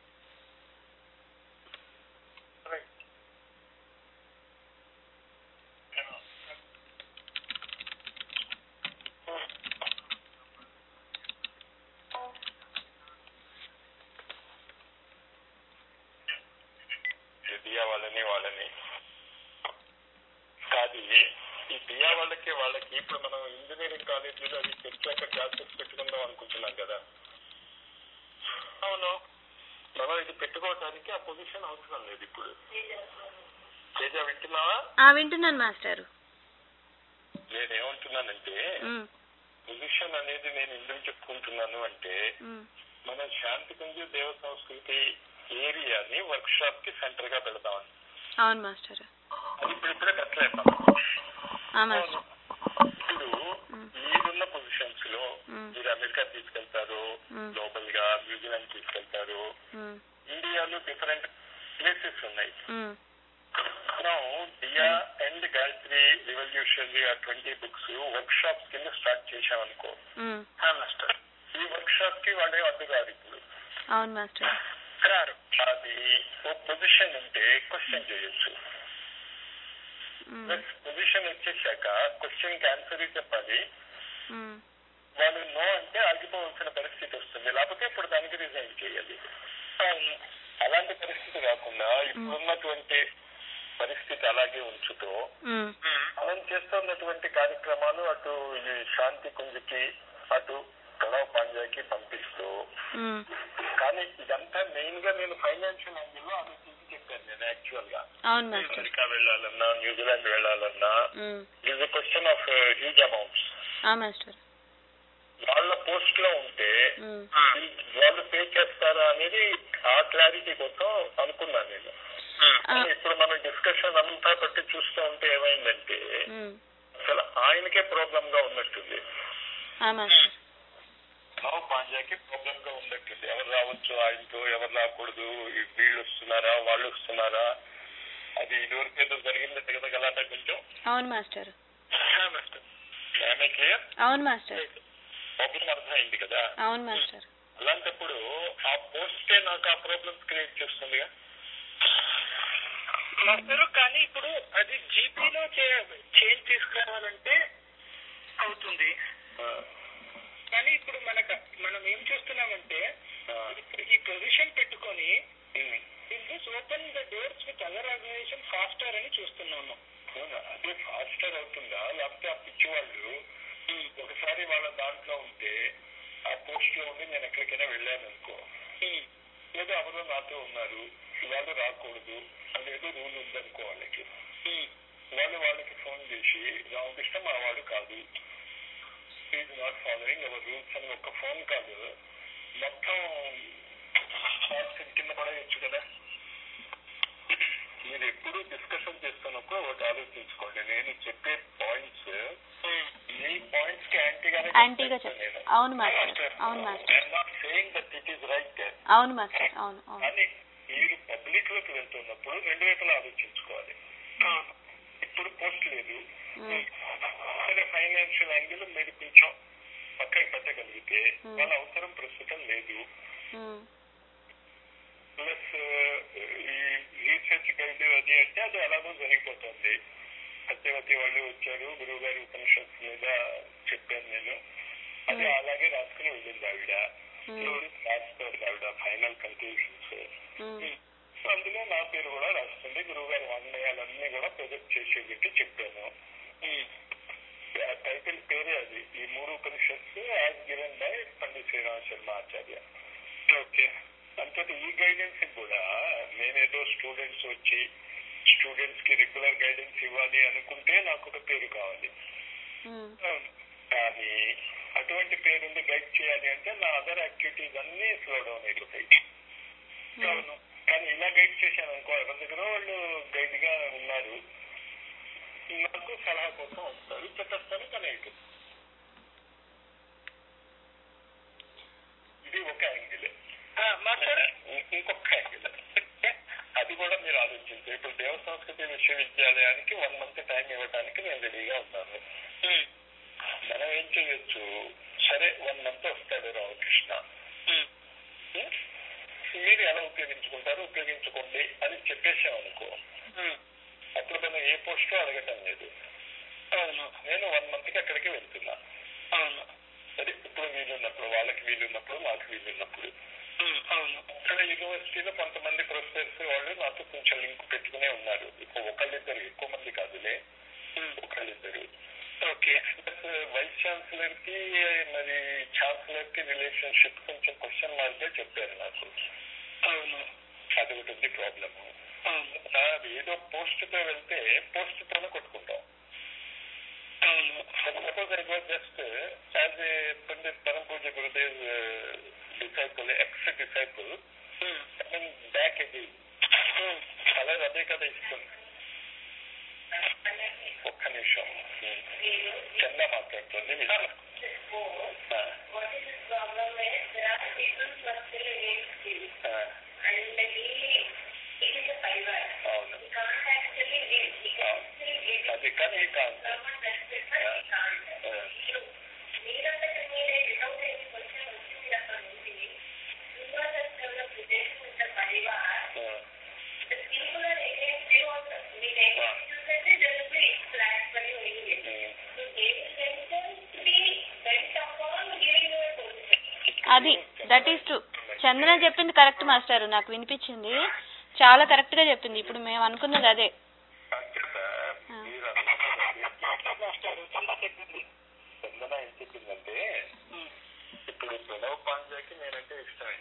రైట్. ఉమ్. దియా వాళ్ళని వాళ్ళని కాదు ఈ దియా వాళ్ళకి వాళ్ళకి ఇప్పుడు మనం ఇంజనీరింగ్ కాలేజీలో అది తెచ్చాక క్లాసెస్ పెట్టుకుందాం అనుకుంటున్నాం కదా అవును మనం ఇది పెట్టుకోవడానికి ఆ పొజిషన్ అవసరం లేదు ఇప్పుడు తేజ వింటున్నావా ఆ వింటున్నాను మాస్టారు నేనేమంటున్నానంటే ఉమ్, పొజిషన్ అనేది నేను ఎందుకు చెప్పుకుంటున్నాను అంటే ఉమ్, మన శాంతి కుంజ దేవ సంస్కృతి ఏరియాని వర్క్ షాప్ కి సెంటర్ గా పెడదామని అవును మాస్టర్ అది ఇప్పుడు ఇప్పుడే పెట్టలేదు ఆ మాస్టర్ ఇప్పుడు మ్మ్. మీరున్న పొజిషన్స్ లో మ్మ్. మీరు అమెరికా తీసుకెళ్తారు మ్మ్. గ్లోబల్ గా న్యూజిలాండ్ తీసుకెళ్తారు ఉమ్, ఇండియాలో డిఫరెంట్ ప్లేసెస్ ఉన్నాయి ఉమ్, మనం దియా అండ్ గాయత్రి రివల్యూషనరీ ఆ ట్వంటీ బుక్స్ వర్క్ షాప్స్ కింద స్టార్ట్ చేశామనుకో ఉమ్. మాస్టర్ ఈ వర్క్ షాప్ కి వాళ్ళే అడ్డు రాదు ఇప్పుడు అవును మాస్టర్ రారు అది ఓ పొజిషన్ ఉంటే క్వశ్చన్ చేయొచ్చు ఉమ్, పొజిషన్ వచ్చేసాక క్వశ్చన్ కి ఆన్సర్ చెప్పాలి ఉమ్, వాళ్ళు నో అంటే ఆగిపోవాల్సిన పరిస్థితి వస్తుంది లేకపోతే ఇప్పుడు దానికి రిజైన్ చేయాలి అవును. అలాంటి పరిస్థితి కాకుండా ఇప్పుడున్నటువంటి పరిస్థితి అలాగే ఉంచుతూ ఉమ్, మనం చేస్తున్నటువంటి కార్యక్రమాలు అటు ఈ శాంతి కుంజికి అటు గొడవ పాండ్యాకి పంపిస్తూ ఉమ్. కానీ ఇదంతా మెయిన్ గా నేను ఫైనాన్షియల్ యాంగిల్ లో ఆలోచించి చెప్పాను నేను యాక్చువల్ గా అవును మాస్టర్ అమెరికా వెళ్ళాలన్నా న్యూజిలాండ్ వెళ్ళాలన్నా um, is a question of huge amounts ఆ మాస్టర్ వాళ్ళ పోస్ట్ లో ఉంటే ఉమ్, వాళ్ళు పే చేస్తారా అనేది ఆ క్లారిటీ కోసం అనుకున్నాను నేను ఆ, కానీ ఇప్పుడు మనం డిస్కషన్ అంతా బట్టి చూస్తూ ఉంటే ఏమైందంటే ఉమ్, అసలు ఆయనకే ప్రాబ్లం గా ఉన్నట్టుంది ఆ మాస్టర్ రావు పాండ్యాకి ప్రాబ్లం గా ఉన్నట్టుంది ఎవరు రావచ్చు ఆయనతో ఎవరు రాకూడదు ఈ వీళ్ళు వస్తున్నారా వాళ్ళు వస్తున్నారా అది ఇదివరకు ఏదో జరిగింది కదా గలాట కొంచెం అవును మాస్టర్ ఆమె క్లియర్ అవును మాస్టర్ ప్రాబ్లం అర్థమైంది కదా అవును మాస్టర్ అలాంటప్పుడు ఆ పోస్టే నాకు ఆ ప్రాబ్లమ్స్ క్రియేట్ చేస్తుందిగా మాస్టర్ కానీ ఇప్పుడు అది జీపీలో చేంజ్ తీసుకురావాలంటే అవుతుంది ఆ, కానీ ఇప్పుడు మనకు మనం ఏం చేస్తున్నామంటే ఆ, ఇప్పుడు ఈ పొజిషన్ పెట్టుకొని um. This open the doors with other organisation faster అని చూస్తున్నాము అవునా? అదే ఫాస్టర్ అవుతుందా లేకపోతే ఆ పిచ్చి వాళ్ళు ఒకసారి వాళ్ళ దాంట్లో ఉంటే ఆ పోస్ట్ లో ఉండి నేను ఎక్కడికైనా వెళ్ళాను అనుకో లేదా ఎవరో నాతో ఉన్నారు వాళ్ళు రాకూడదు అనేది రూల్ ఉందనుకో వాళ్ళకి వాళ్ళు వాళ్ళకి ఫోన్ చేసి రామకృష్ణ మా వాడు కాదు is not following our rules అని ఒక ఫోన్ కాల్ మొత్తం పాలసీ కింద పడేయచ్చు కదా మీరు ఎప్పుడు డిస్కషన్ చేస్తున్నప్పుడు ఒకటి ఆలోచించుకోండి నేను చెప్పే పాయింట్స్ మీ పాయింట్స్ కి యాంటీగానే యాంటీగా చెప్ అవును మాస్టర్ అవును master saying that it is right అవును మాస్టర్ అవును అవును కానీ మీరు పబ్లిక్ లోకి వెళ్తున్నప్పుడు రెండు వైపులా ఆలోచించుకోవాలి ఇప్పుడు పోస్ట్ లేదు ఉమ్, సరే ఫైనాన్షియల్ యాంగిల్ మీరు కొంచెం పక్కకి పెట్టగలిగితే Hmm. వాళ్ళ అవసరం ప్రస్తుతం లేదు ఉమ్, ప్లస్ ఈ రీసెర్చ్ గైడ్ అది అంటే అది అలాగో జరిగిపోతుంది సత్యవతి వాళ్ళు వచ్చారు గురువు గారి ఉపనిషత్తు మీద చెప్పాను నేను అది Hmm. అలాగే రాసుకుని వెళ్ళింది ఆవిడ Hmm. రాస్తారు ఆవిడ ఫైనల్ కన్క్లూషన్స్ ఉమ్, అందులో నా పేరు కూడా రాస్తుంది గురువు గారి వాంగ్మయాలన్నీ కూడా ప్రొజెక్ట్ చేసేటట్టు చెప్పాను ఆ టైటిల్ పేరే అది ఈ మూడు Upanishads as given by Pandit Shrirama Sharma Acharya okay అంతటి ఈ గైడెన్స్ కూడా నేనేదో స్టూడెంట్స్ వచ్చి స్టూడెంట్స్ కి రెగ్యులర్ గైడెన్స్ ఇవ్వాలి అనుకుంటే నాకు ఒక పేరు కావాలి ఉమ్, కానీ అటువంటి పేరుండి గైడ్ చేయాలి అంటే నా అదర్ యాక్టివిటీస్ అన్ని స్లో డౌన్ అయిపోతాయి అవును కానీ ఇలా గైడ్ చేశాను అనుకో ఎవరి దగ్గర వాళ్ళు గైడ్ గా ఉన్నారు నాకు సలహా కోసం వస్తారు చెప్పేస్తాను కానీ అయిపోతుంది ఇది ఒక యాంగిల్ మాస్టర్ ఇంకొక యాంగిల్ అది కూడా మీరు ఆలోచించారు ఇప్పుడు దేవ సంస్కృతి విశ్వవిద్యాలయానికి వన్ మంత్ టైం ఇవ్వడానికి నేను రెడీగా ఉన్నాను మనం ఏం చేయొచ్చు సరే వన్ మంత్ వస్తాడు రామకృష్ణ ఉం? మీరు ఎలా ఉపయోగించుకుంటారో ఉపయోగించుకోండి అని చెప్పేసాం అనుకో అప్పుడు మనం ఏ పోస్ట్ అడగటం లేదు అవును నేను వన్ మంత్ కి అక్కడికి వెళ్తున్నా అవును సరే ఇప్పుడు వీలున్నప్పుడు వాళ్ళకి వీలున్నప్పుడు మాకు వీలున్నప్పుడు అవును ఇక్కడ యూనివర్సిటీలో కొంతమంది ప్రొఫెసర్స్ వాళ్ళు నాతో కొంచెం లింక్ పెట్టుకునే ఉన్నారు ఇప్పుడు ఒకళ్ళిద్దరు ఎక్కువ మంది కాదులే ఒకళ్ళిద్దరు ఓకే వైస్ ఛాన్సలర్ కి మరి ఛాన్సలర్ కి రిలేషన్షిప్ కొంచెం క్వశ్చన్ మార్క్ గా చెప్పారు నాకు అవును అది ఒకటి ఉంది ప్రాబ్లమ్ అవును అది ఏదో పోస్ట్ తో వెళ్తే పోస్ట్ తోనే కొట్టుకుంటాం Suppose I go just uh, as a Pandit Param Puja Gurudev's uh, disciple, ex-disciple, and back again. అలాగే అదే కదా ఇస్తుంది ఒక్క నిమిషం చందా మాట్లాడుతుంది విషయం. ఆ, What is the problem is there are people who are still against you ఆ, and he it is a fiber. అవును He can't actually live. He can still live. అది కానీ కాదు Someone respects but he can't. ఆ, మీరు మీరంతట మీరే without any question వచ్చింది అక్కడ నుండి you are just developed relation with the Parivar ఆ, the people are against you also. మీరు against you అయితే there will be flags for you anyway. Um. So they will themselves be bent upon giving you a position. అది that is true Chandana చెప్పింది correct master నాకు వినిపించింది చాలా correct గా చెప్పింది ఇప్పుడు మేము అనుకున్నది అదే అంచేత మీరు అనుకున్నది చందన ఏం చెప్పిందంటే ఇప్పుడు ప్రణవ్ పాండ్యాకి నేనంటే ఇష్టమే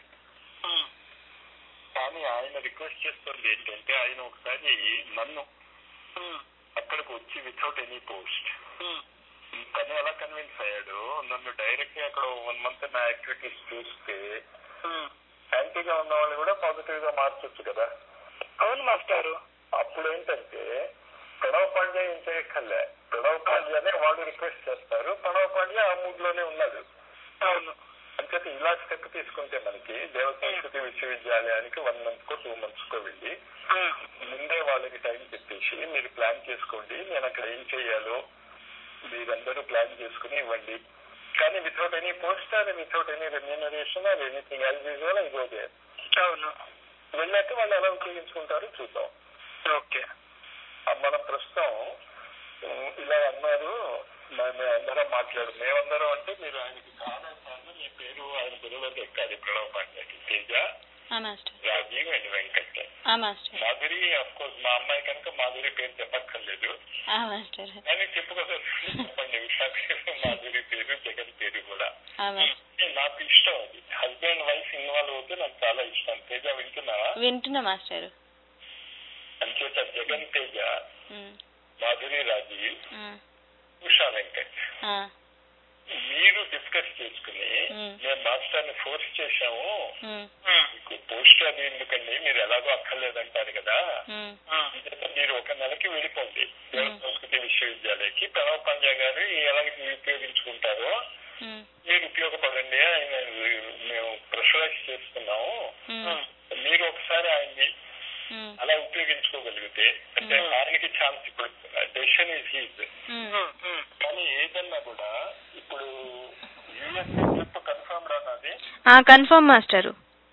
కానీ ఆయన రిక్వెస్ట్ చేస్తుంది ఏంటంటే ఆయన ఒకసారి నన్ను అక్కడికి వచ్చి వితౌట్ ఎనీ పోస్ట్ తను ఎలా కన్విన్స్ అయ్యాడు నన్ను డైరెక్ట్ గా అక్కడ వన్ మంత్ నా యాక్టివిటీస్ చూస్తే యాంటీగా ఉన్న వాళ్ళు కూడా పాజిటివ్ గా మార్చొచ్చు కదా అవును మాస్టారు అప్పుడు ఏంటంటే ప్రణవ్ పాండ్యా ఏం చేయక్కర్లే ప్రణవ్ పాండ్యానే వాళ్ళు రిక్వెస్ట్ చేస్తారు ప్రణవ్ పాండ్యా ఆ మూడ్ లోనే ఉన్నాడు అవును అంచేత ఇలా స్టెప్ తీసుకుంటే మనకి దేవ సంస్కృతి విశ్వవిద్యాలయానికి వన్ మంత్ కో టూ మంత్స్ కో వెళ్ళి ముందే వాళ్ళకి టైం చెప్పేసి మీరు ప్లాన్ చేసుకోండి నేను అక్కడ ఏం చేయాలో మీరందరూ ప్లాన్ చేసుకుని ఇవ్వండి కానీ without any post or without any remuneration or anything as usual I go there అవును వెళ్ళాక వాళ్ళు ఎలా ఉపయోగించుకుంటారో చూద్దాం ఓకే ఆ మన ప్రస్తుతం ఉమ్, ఇలా అన్నారు మ- మేము అందరం మాట్లాడు మేమందరం అంటే మీరు ఆయనకి చాలా సార్లు మీ పేరు ఆయన బిరువులకు ఎక్కాలి ప్రణవ్ పాండ్యాకి తేజ ఆ మాస్టర్ రాజీవ్ అండ్ వెంకట్ ఆ మాస్టర్ మాధురి అఫ్ కోర్స్ మా అమ్మాయి కనుక మాధురి పేరు చెప్పక్కర్లేదు ఆ మాస్టర్ కానీ చెప్పుకోలేదు చెప్పండి ఉషా పేరు మాధురి పేరు జగన్ పేరు కూడా ఆ మాస్టర్ నాకు ఇష్టం అది హస్బెండ్ వైఫ్ ఇన్వాల్వ్ అవుతే నాకు చాలా ఇష్టం తేజ వింటున్నావా వింటున్నా మాస్టర్ అంచేత జగన్ తేజ ఉమ్, మాధురి రాజీవ్ ఉమ్, ఉషా వెంకట్ ఆ, మీరు డిస్కస్ చేసుకుని మ్మ్. మేము మాస్టర్ ని ఫోర్స్ చేశాము ఉమ్, మీకు పోస్ట్ అది ఎందుకండి మీరు ఎలాగో అక్కర్లేదంటారు కదా ఉమ్, అంచేత మీరు ఒక నెలకి వెళ్ళిపోండి దేవ సంస్కృతి విశ్వవిద్యాలయకి ప్రణవ్ పంజా గారు ఎలాగ ఉపయోగించుకుంటారో ఉమ్, మీరు ఉపయోగపడండి ఆయన మేము ప్రెషరైజ్ చేస్తున్నాము ఉమ్, మీరు ఒకసారి ఆయన్ని ఉమ్, అలా ఉపయోగించుకోగలిగితే అంటే ఆయనకి ఛాన్స్ ఇప్పుడు డెసిషన్ ఈజ్ హీజ్ ఉమ్. కానీ ఏదన్నా కూడా ఇప్పుడు యుఎస్ఏ ట్రిప్ కన్ఫర్మ్ రానది ఆ కన్ఫర్మ్ మాస్టర్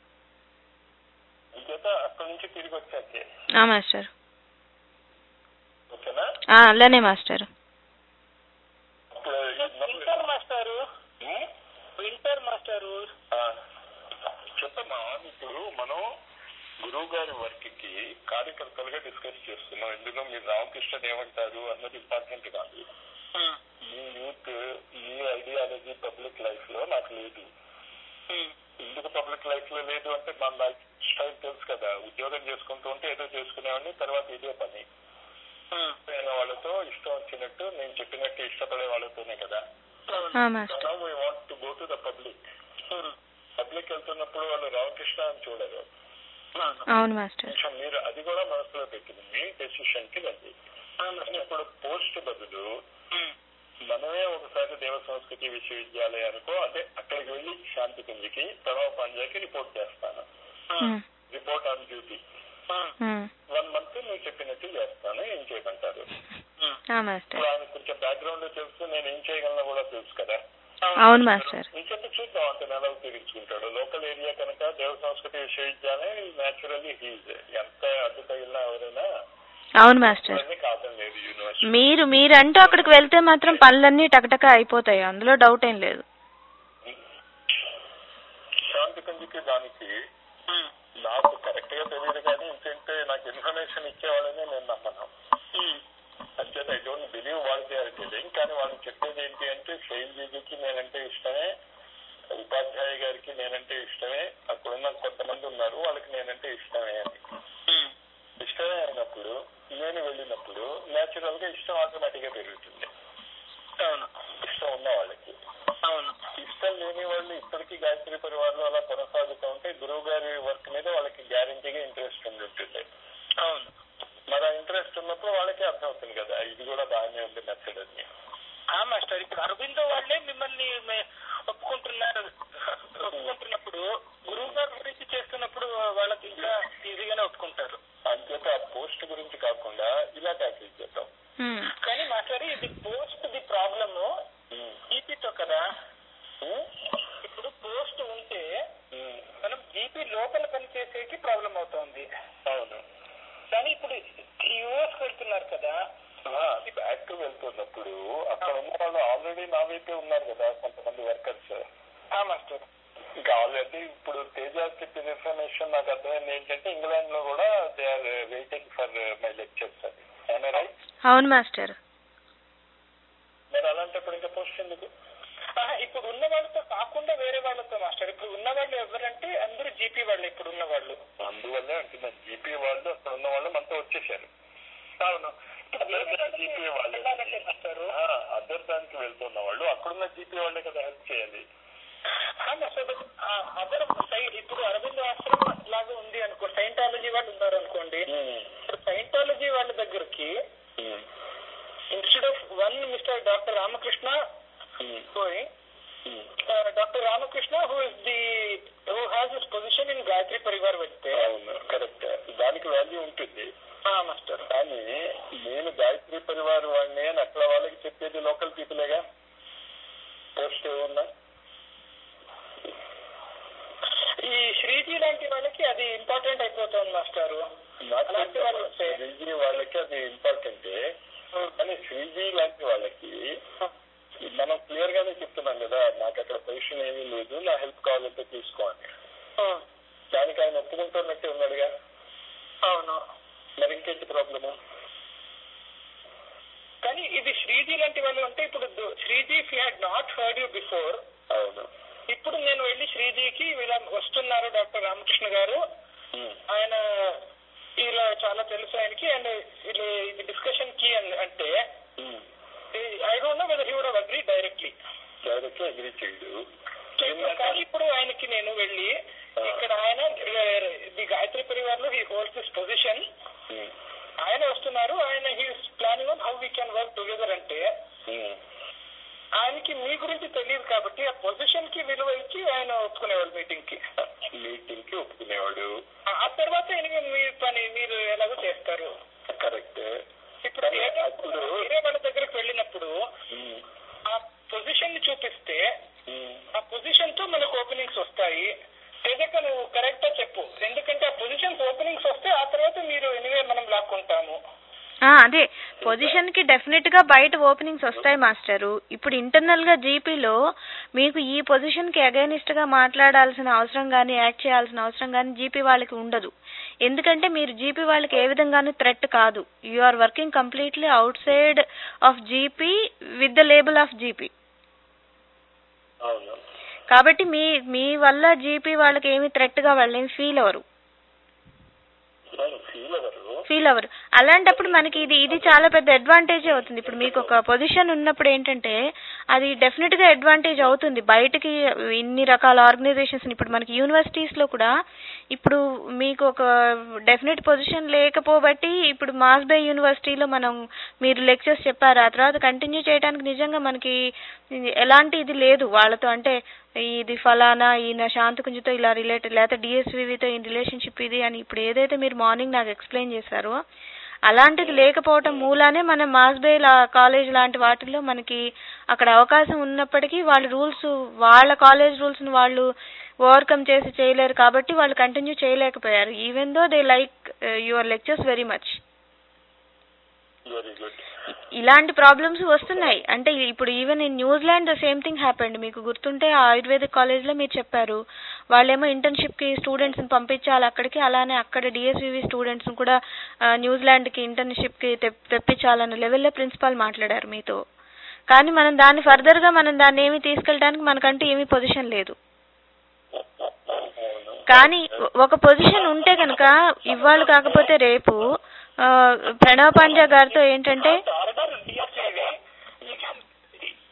ఇంకేత అక్కడి నుంచి తిరిగి వచ్చాకే ఆ మాస్టర్ ఓకేనా ఆ అలానే మాస్టర్ ఇప్పుడు వింటర్ మాస్టారు ఉమ్? వింటర్ మాస్టారు ఆ, చెప్పమ్మా ఇప్పుడు మనం గురువు గారి వర్క్ కి కార్యకర్తలుగా డిస్కస్ చేస్తున్నాం ఎందుకు మీరు రామకృష్ణ ఏమంటారు అన్నది ఇంపార్టెంట్ కాదు మీ యూత్ మీ ఐడియాలజీ పబ్లిక్ లైఫ్ లో నాకు లేదు ఎందుకు పబ్లిక్ లైఫ్ లో లేదు అంటే మన లైఫ్ స్టైల్ తెలుసు కదా ఉద్యోగం చేసుకుంటూ ఉంటే ఏదో చేసుకునేవాడిని తర్వాత ఇదే పని అయిన వాళ్ళతో ఇష్టం వచ్చినట్టు నేను చెప్పినట్టు ఇష్టపడే వాళ్ళతోనే కదా ఆ master now we want to go to the public public వెళ్తున్నప్పుడు వాళ్ళు రామకృష్ణ అని చూడరు అవును మాస్టర్ కొంచెం మీరు అది కూడా మనసులో పెట్టింది మీ డెసిషన్ కి వెళ్ళి ఇప్పుడు పోస్ట్ బదులు మనమే ఒకసారి దేవ సంస్కృతి విశ్వవిద్యాలయానికో అదే అక్కడికి వెళ్ళి శాంతి కుంజికి ప్రణవ్ పంజాకి రిపోర్ట్ చేస్తాను um, report on duty um, one month నువ్వు చెప్పినట్టు చేస్తాను ఏం చేయమంటారు ఆ మాస్టర్ ఇప్పుడు ఆయన కొంచెం బ్యాక్గ్రౌండ్ తెలుసు నేను ఏం చేయగలను కూడా తెలుసు కదా అవును మాస్టర్ ఇంకెంత చూద్దాం అతను ఎలా ఉపయోగించుకుంటాడు లోకల్ ఏరియా కనుక దేవ సంస్కృతి విశ్వవిద్యాలయం న్యాచురల్లీ హీజ్ ఎంత అడ్డు తగిలినా ఎవరైనా అవును మాస్టర్ ఇవన్నీ కాదని లేదు యూనివర్సిటీ మీరు మీరంటూ అక్కడికి వెళ్తే మాత్రం పనులన్నీ టకటక అయిపోతాయి అందులో డౌట్ ఏం లేదు శాంతి కుంజికి దానికి నాకు కరెక్ట్ గా తెలియదు కానీ ఏంటంటే నాకు ఇన్ఫర్మేషన్ ఇచ్చేవాళ్ళని నేను నమ్మను అంచేత ఐ డోంట్ బిలీవ్ వాళ్ళు దే ఆర్ టెలింగ్ కానీ వాళ్ళు చెప్పేది ఏంటి అంటే శైలజీకి నేనంటే ఇష్టమే ఉపాధ్యాయ గారికి నేనంటే ఇష్టమే అక్కడున్న కొంతమంది ఉన్నారు వాళ్ళకి నేనంటే ఇష్టమే అని ఇష్టమే అయినప్పుడు నేను వెళ్ళినప్పుడు నేచురల్ గా ఇష్టం ఆటోమేటిక్ గా పెరుగుతుంది అవును ఇష్టం ఉన్న వాళ్ళకి అవును ఇష్టం లేని వాళ్ళు ఇప్పటికీ గాయత్రి పరివారంలో అలా కొనసాగుతూ ఉంటే గురువు గారి వర్క్ మీద వాళ్ళకి గ్యారంటీగా ఇంట్రెస్ట్ ఉండి ఉంటుంది అవును మరి ఆ ఇంట్రెస్ట్ ఉన్నప్పుడు వాళ్ళకి అర్థమవుతుంది కదా ఇది కూడా బాగానే ఉంది మెథడ్ అని ఆ మాస్టర్ ఇప్పుడు అరవిందో వాళ్ళే మిమ్మల్ని మే- ఒప్పుకుంటున్నారు ఒప్పుకుంటున్నప్పుడు గురువు గారి గురించి చేస్తున్నప్పుడు వాళ్ళకి ఇంకా ఈజీగానే ఒప్పుకుంటారు అంచేత ఆ పోస్ట్ గురించి కాకుండా ఇలా ట్యాకిల్ చేద్దాం హ్మ్. కానీ మాస్టర్ ఇది పోస్ట్ ది ప్రాబ్లమ్ ఉమ్. జీపీతో కదా ఉమ్. ఇప్పుడు పోస్ట్ ఉంటే ఉమ్. మనం జీపీ లోపల పనిచేసేకి ప్రాబ్లం అవుతోంది అవును కానీ ఇప్పుడు యూఎస్ పెడుతున్నారు కదా బ్యాక్ వెళ్తున్నప్పుడు అక్కడ ఉన్న వాళ్ళు ఆల్రెడీ నా వైపే ఉన్నారు కదా కొంతమంది వర్కర్స్ ఆ మాస్టర్ ఇంకా ఆల్రెడీ ఇప్పుడు తేజ చెప్పిన ఇన్ఫర్మేషన్ నాకు అర్థమైంది ఏంటంటే ఇంగ్లాండ్ లో కూడా they are waiting for my lectures అని రైట్ అవును మాస్టర్ మరి అలాంటప్పుడు ఇంకా పోస్ట్ ఎందుకు ఆహా, ఇప్పుడు ఉన్న వాళ్ళతో కాకుండా వేరే వాళ్ళతో మాస్టర్ ఇప్పుడు ఉన్న వాళ్ళు ఎవరంటే అందరూ జీపీ వాళ్ళు ఇప్పుడు ఉన్న వాళ్ళు అందువల్లే అంటున్నాను జీపీ వాళ్ళు అక్కడ ఉన్న వాళ్ళు మనతో వచ్చేసారు అవును ఇప్పుడు వేరే వాళ్ళకి జీపీ వాళ్ళు వెళ్ళాలంటే మాస్టారు అదర్ దానికి వెళ్తున్న వాళ్ళు అక్కడున్న జీపీ వాళ్ళే కదా హెల్ప్ చేయాలి ఆ మాస్టర్ అదర్ సైడ్ ఇప్పుడు అరవింద్ ఆశ్రమం లాగా ఉంది అనుకో సైంటాలజీ వాళ్ళు ఉన్నారు అనుకోండి ఇప్పుడు సైంటాలజీ వాళ్ళ దగ్గరికి instead of one mister doctor Ramakrishna going doctor Ramakrishna who is the who has his position in Gayatri Parivar వెళ్తే అవును కరెక్ట్ దానికి వాల్యూ ఉంటుంది మాస్టర్ కానీ నేను గాయత్రి పరివార్ వాడిని అని అక్కడ వాళ్ళకి చెప్పేది లోకల్ పీపులేగా పోస్ట్ ఉన్నా ఈ శ్రీజీ లాంటి వాళ్ళకి అది ఇంపార్టెంట్ అయిపోతుంది మాస్టారు అలాంటి వాళ్ళు వస్తే శ్రీజీ వాళ్ళకి అది ఇంపార్టెంటే కానీ శ్రీజీ లాంటి వాళ్ళకి మనం క్లియర్ గానే చెప్తున్నాం కదా నాకు అక్కడ పొజిషన్ ఏమీ లేదు నా హెల్ప్ కావాలంటే తీసుకో అని దానికి ఆయన ఒప్పుకుంటున్నట్టే ఉన్నాడుగా అవును మరి ఇంకేంటి ప్రాబ్లము కానీ ఇది శ్రీజీ లాంటి వాళ్ళు అంటే ఇప్పుడు దు- Shriji if had not heard you before అవును ఇప్పుడు నేను వెళ్ళి శ్రీజీకి ఇలా వస్తున్నారు డాక్టర్ రామకృష్ణ గారు ఉమ్. ఆయన ఇలా చాలా తెలుసు ఆయనకి అండ్ ఇది ఇది డిస్కషన్ కి అని అంటే um. I don't know whether he would agree directly direct agree చేయడు కానీ ఇప్పుడు ఆయనకి నేను వెళ్ళి ఇక్కడ ఆయన ది గాయత్రి పరివార్ లో he holds this position um. ఆయన వస్తున్నారు ఆయన he's planning on how we can work together అంటే ఉమ్. ఆయనకి మీ గురించి తెలియదు కాబట్టి ఆ పొజిషన్ కి విలువ ఇచ్చి ఆయన ఒప్పుకునేవాళ్ళు మీటింగ్ కి మీటింగ్ కి ఒప్పుకునేవాడు ఆ- ఆ తర్వాత ఎనిమిది మీ పని మీరు ఎలాగో చేస్తారు కరెక్ట్ ఇప్పుడు కానీ ఏదో అప్పుడు వేరే వాళ్ళ దగ్గరికి వెళ్ళినప్పుడు ఉమ్. ఆ పొజిషన్ ని చూపిస్తే ఉమ్. ఆ పొజిషన్ తో మనకు ఓపెనింగ్స్ వస్తాయి తేజక నువ్వు కరెక్ట్ చెప్పు ఎందుకంటే ఆ పొజిషన్స్ ఓపెనింగ్స్ వస్తే ఆ తర్వాత మీరు ఎనివే మనం లాక్కుంటాము ఆ, అదే పొజిషన్ కి డెఫినెట్ గా బయట ఓపెనింగ్స్ వస్తాయి మాస్టరు ఇప్పుడు ఇంటర్నల్ గా జీపీలో మీకు ఈ పొజిషన్ కి అగైనిస్ట్ గా మాట్లాడాల్సిన అవసరం గానీ యాక్ట్ చేయాల్సిన అవసరం గానీ జీపీ వాళ్ళకి ఉండదు ఎందుకంటే మీరు జీపీ వాళ్ళకి ఏ విధంగానూ థ్రెట్ కాదు you are working completely outside of GP with the label of GP అవును కాబట్టి మీ మీ వల్ల జీపీ వాళ్ళకి ఏమి థ్రెట్ గా వాళ్ళు ఏమి ఫీల్ అవ్వరు అవును ఫీల్ అవ్వరు ఫీల్ అవ్వరు అలాంటప్పుడు మనకి ఇది ఇది చాలా పెద్ద అడ్వాంటేజ్ అవుతుంది ఇప్పుడు మీకు ఒక పొజిషన్ ఉన్నప్పుడు ఏంటంటే అది డెఫినెట్ గా అడ్వాంటేజ్ అవుతుంది బయటకి ఇన్ని రకాల ఆర్గనైజేషన్స్ ఇప్పుడు మనకి యూనివర్సిటీస్ లో కూడా ఇప్పుడు మీకు ఒక డెఫినెట్ పొజిషన్ లేకపోబట్టి ఇప్పుడు మాస్ బే యూనివర్సిటీలో మనం మీరు లెక్చర్స్ చెప్పారు ఆ తర్వాత కంటిన్యూ చేయడానికి నిజంగా మనకి ఎలాంటి ఇది లేదు వాళ్ళతో అంటే ఇది ఫలానా ఈయన శాంతకుంజతో ఇలా రిలేటెడ్ లేకపోతే డిఎస్వివితో ఈ రిలేషన్షిప్ ఇది అని ఇప్పుడు ఏదైతే మీరు మార్నింగ్ నాకు ఎక్స్ప్లెయిన్ చేశారో అలాంటిది లేకపోవటం మూలానే మన మాస్బే కాలేజ్ లాంటి వాటిల్లో మనకి అక్కడ అవకాశం ఉన్నప్పటికీ వాళ్ళ రూల్స్ వాళ్ళ కాలేజ్ రూల్స్ ని వాళ్ళు ఓవర్కమ్ చేసి చేయలేరు కాబట్టి వాళ్ళు కంటిన్యూ చేయలేకపోయారు even though they like your lectures very much very good ఇలాంటి ప్రాబ్లమ్స్ వస్తున్నాయి అంటే ఇప్పుడు even in New Zealand the same thing happened మీకు గుర్తుంటే ఆ ఆయుర్వేదిక్ కాలేజ్ లో మీరు చెప్పారు వాళ్ళేమో ఇంటర్న్షిప్ కి స్టూడెంట్స్ ని పంపించాలి అక్కడికి అలానే అక్కడ డిఎస్వివి స్టూడెంట్స్ ని కూడా ఆ, న్యూజిలాండ్ కి ఇంటర్న్షిప్ కి తెప్- తెప్పించాలన్న లెవెల్లో ప్రిన్సిపాల్ మాట్లాడారు మీతో కానీ మనం దాన్ని ఫర్దర్ గా మనం దాన్ని ఏమి తీసుకెళ్ళడానికి మనకంటూ ఏమీ పొజిషన్ లేదు అవును కానీ ఒక పొజిషన్ ఉంటే కనుక ఇవాళ కాకపోతే రేపు ఆ, ప్రణవ్ పంజా గారితో ఏంటంటే ఆర్డర్ డిఎస్ఏవి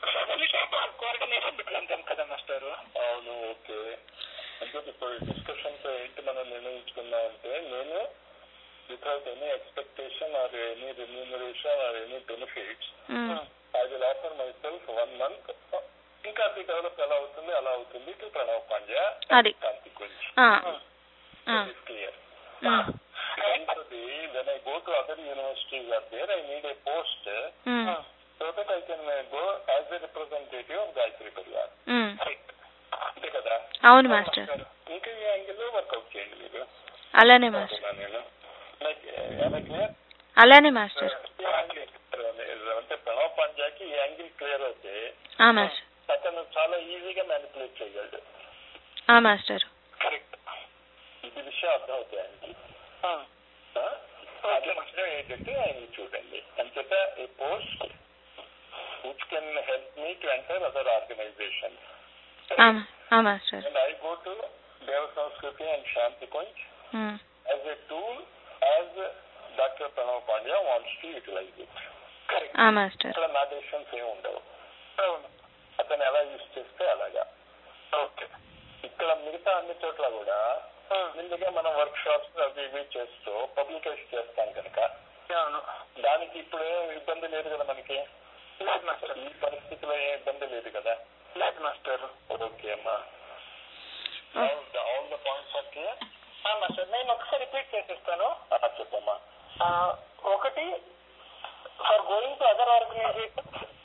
మాస్టర్ అవును ఓకే అంటే ఇప్పుడు డిస్కషన్ తో ఏంటి మనం నిర్ణయించుకున్నామంటే నేను without any expectation or any remuneration or any benefits um, I will offer myself one month ఇంకా అది డెవలప్ ఎలా అవుతుంది అలా అవుతుంది టు ప్రణవ్ పాండ్యా అది. కార్తిక్ గురించి ఆ, ఆ, క్లియర్ ఉమ్, రెండోది when I go to other universities or there I need a post um, so that I can go as a representative of Gayatri Parivar um. అంతే కదా అవును మాస్టర్ ఇంకా ఈ యాంగిల్లో వర్కౌట్ చేయండి మీరు అలానే మాస్టర్ అంటున్నా నేను లైక్ క్లియర్ అలానే మాస్టర్ ఈ యాంగిల్ అంటే ప్రణవ్ పాండ్యాకి ఈ యాంగిల్ క్లియర్ అయితే ఆ మాస్టర్ అతను చాలా ఈజీగా మ్యానిపులేట్ చేయగలడు ఆ మాస్టర్ కరెక్ట్ ఇది విషయం అర్థం అవుతాయి ఆయనకి ఆ? అదే విషయం ఏంటంటే ఆయన చూడండి అంచేత a post which can help me to enter other organisation ఆ, ఆ master and I go to Deva Sanskriti and Shanti Kunj um, as a tool as Dr. Pranav Pandya wants to utilize it. Correct. ఆ మాస్టర్ ఇక్కడ నా డెసిషన్స్ ఏమి ఉండవు అవును అతను ఎలా యూజ్ చేస్తే అలాగా ఓకే ఇక్కడ మిగతా అన్ని చోట్ల కూడా ముందుగా మనం వర్క్ షాప్స్ అవి ఇవి చేస్తూ పబ్లికేషన్ చేస్తాం కనుక అవును దానికి ఇప్పుడు ఏం ఇబ్బంది లేదు కదా మనకి లేదు మాస్టర్ ఈ పరిస్థితిలో ఏం ఇబ్బంది లేదు కదా లేదు మాస్టర్ ఓకే అమ్మా all the points are clear master నేను ఒకసారి రిపీట్ చేసేస్తాను చెప్పమ్మా ఆ, ఒకటి for going to other organisation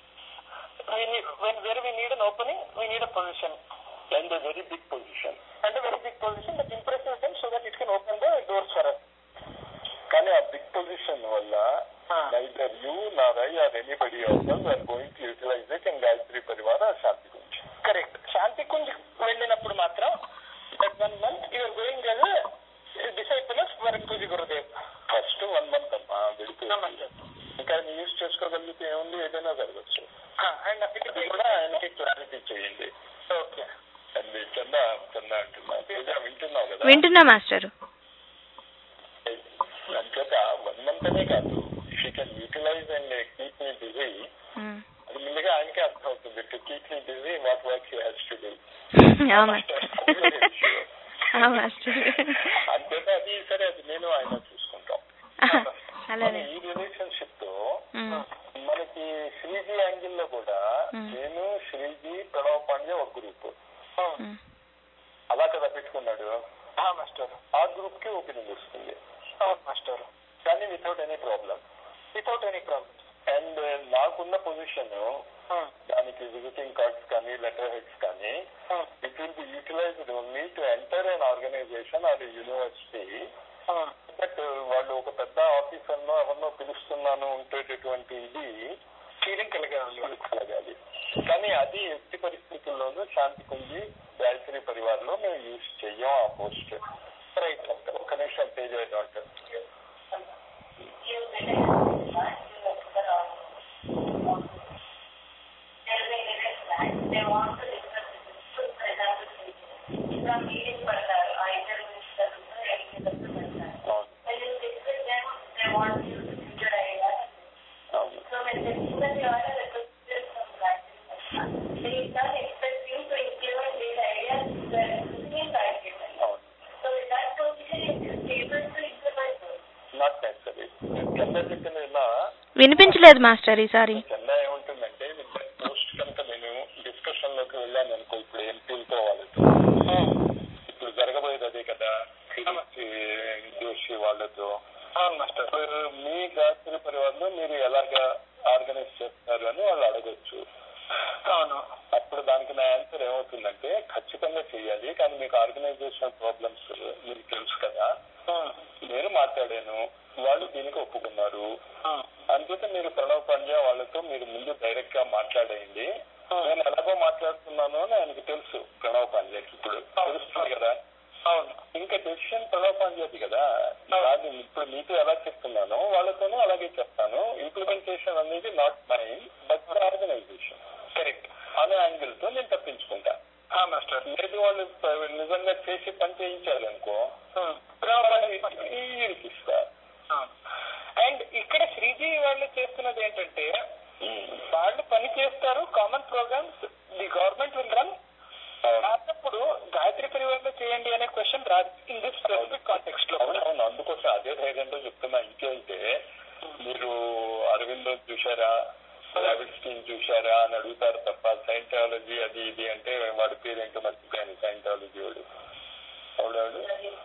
where we need an opening we need a position and very big position అంటే very big position that impresses them so that it can open the doors for us కానీ ఆ big position వల్ల neither you nor I are anybody of are going to utilise it in Gayatri Parivar Shanti గురించి correct Shanti Kunj వెళ్ళినప్పుడు మాత్రం that one month you're going as disciple of వరక్ Pujya Gurudev first one month అమ్మా వెళితే ఇంకా యూజ్ చేసుకోగలిగితే ఏముంది ఏదైనా జరగచ్చు అండ్ అది కూడా ఆయనకి క్లారిటీ చేయండి ఓకే అండ్ చంద చంద అంటున్నా తేజ వింటున్నావు కదా వింటున్నా మాస్టర్ అంచేత వన్ మంత్ అనే కాదు if you can utilise and keep me busy um, అది ముందుగా ఆయనకే అర్థం అవుతుంది to keep me busy what work he has to do ఆ మాస్టర్ ఆ మాస్టర్ అంతేత అది సరే అది నేను ఆయన చూసుకుంటాం అలానే ఈ రిలేషన్షిప్ తో ఉమ్, మనకి శ్రీజీ యాంగిల్ లో కూడా Hmm. నేను శ్రీజీ ప్రణవ్ పాండ్య ఒక గ్రూప్ ఉమ్, అలా కదా పెట్టుకున్నాడు మాస్టర్ ఆ గ్రూప్ కి ఓపెనింగ్ వస్తుంది అవును మాస్టర్ కానీ without any problem without any problem and నాకున్న పొజిషన్ దానికి విజిటింగ్ కార్డ్స్ కానీ లెటర్ హెడ్స్ కానీ it will be utilised only to enter an organisation or university but వాళ్ళు ఒక పెద్ద ఆఫీసర్నో ఎవరినో పిలుస్తున్నాను ఉండేటటువంటి ఇది ఫీలింగ్ కలిగాను కలగాలి కానీ అది ఎట్టి పరిస్థితుల్లోనూ శాంతి కుంజి గాయత్రి పరివార్లో మేము యూజ్ చెయ్యం ఆ పోస్ట్ రైట్ ఒక్క నిమిషం page doctor You better have one, you look for the wrong. There is a limit plan. They want to discuss this. For example, some meeting పడతారు ఆ ఇద్దరు నుంచి జరుగుతుంది ఎన్ని జరుగుతుంది When you discuss them, they want you to give your ideas. అవును So when they discuss your representatives from Gayatri they don't expect you to implement these ideas to the in Gayatri అవును So in that position, it is able to implement those. Not necessary కింద చెప్పిన ఇలా వినిపించలేదు master ఈసారి కింద ఏముంటుందంటే post కనుక నేను డిస్కషన్ లోకి వెళ్ళాను అనుకో ఇప్పుడు ఎంపీలతో వాళ్ళతో ఇప్పుడు జరగబోయేది అదే కదా కిరీటి జోషి వాళ్ళతో మాస్టర్ మీరు మీ గాయత్రి పరివారంలో మీరు ఎలాగా ఆర్గనైజ్ చేస్తారు అని వాళ్ళు అడగొచ్చు అవును అప్పుడు దానికి నా ఆన్సర్ ఏమవుతుందంటే ఖచ్చితంగా చేయాలి కానీ మీకు ఆర్గనైజేషన్ ప్రాబ్లమ్స్ మీకు తెలుసు కదా నేను మాట్లాడాను వాళ్ళు దీనికి ఒప్పుకున్నారు అందుకే మీరు ప్రణవ్ పాండ్యా వాళ్ళతో మీరు ముందు డైరెక్ట్ గా మాట్లాడేయండి నేను ఎలాగో మాట్లాడుతున్నాను అని ఆయనకి తెలుసు ప్రణవ్ పాండ్యాకి ఇప్పుడు తెలుస్తుంది కదా అవును ఇంకా డెసిషన్ ప్రణవ్ పాండ్యాది కదా అది ఇప్పుడు మీతో ఎలా చెప్తున్నానో వాళ్ళతోనూ అలాగే చెప్తాను ఇంప్లిమెంటేషన్ అనేది not mind but organisation correct అనే యాంగిల్ తో నేను తప్పించుకుంటా మాస్టర్ లేదు వాళ్ళు నిజంగా చేసి పని చేయించారు అనుకో ఇరికిస్తా అండ్ ఇక్కడ శ్రీజీ వాళ్ళు చేస్తున్నది ఏంటంటే వాళ్ళు పని చేస్తారు common programmes the government will run చూశారా రాబిన్స్టీన్ చూశారా అని అడుగుతారు తప్ప సైంటాలజీ అది ఇది అంటే వాడి పేరు ఏంటో మర్చిపోయాను సైంటాలజీ వాడు అవునాడు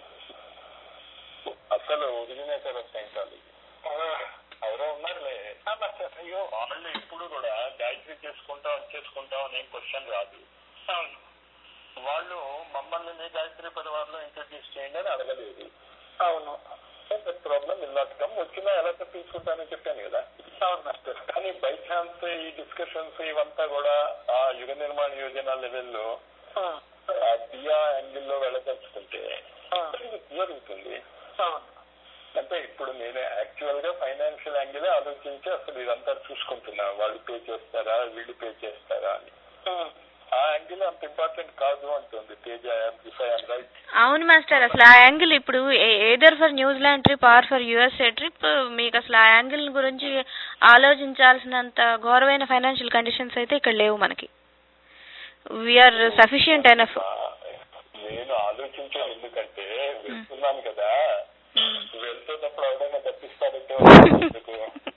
అసలు ఒరిజినేటర్ ఆఫ్ సైంటాలజీ ఎవరో ఉన్నారులే అయ్యో వాళ్ళు ఎప్పుడు కూడా గాయత్రి చేసుకుంటాం అది చేసుకుంటాం అనే క్వశ్చన్ రాదు అవును వాళ్ళు మమ్మల్ని మీ గాయత్రి పరివారంలో ఇంట్రడ్యూస్ చేయండి అని అడగలేదు అవును ప్రాబ్లం ఇల్లాటం వచ్చినా ఎలా తప్పించుకుంటానని చెప్పాను కదా అవును మాస్టర్ కానీ బై ఛాన్స్ ఈ డిస్కషన్స్ ఇవంతా కూడా ఆ యుగ నిర్మాణ యోజన లెవెల్లో ఆ, ఆ దియా యాంగిల్ లో వెళ్ళదలుచుకుంటే ఆ, ఇది జరుగుతుంది అవును అంటే ఇప్పుడు నేను యాక్చువల్ గా ఫైనాన్షియల్ యాంగిల్ ఆలోచించి అసలు ఇదంతా చూసుకుంటున్నా వాళ్ళు పే చేస్తారా వీళ్ళు పే చేస్తారా అని ఉమ్, ఆ యాంగిల్ అంత ఇంపార్టెంట్ కాదు అంటుంది తేజ రైట్ అవును మాస్టర్ అసలు ఆ యాంగిల్ ఇప్పుడు either for New Zealand trip or for USA trip మీకు అసలు ఆ యాంగిల్ గురించి ఆలోచించాల్సినంత ఘోరమైన ఫైనాన్షియల్ కండిషన్స్ అయితే ఇక్కడ లేవు మనకి వీఆర్ సఫిషియంట్ ఎనఫ్ నేను ఆలోచించాను ఎందుకంటే వెళ్తున్నాను కదా వెళ్తున్నప్పుడు ఎవరైనా తప్పిస్తారంటే ఎందుకు?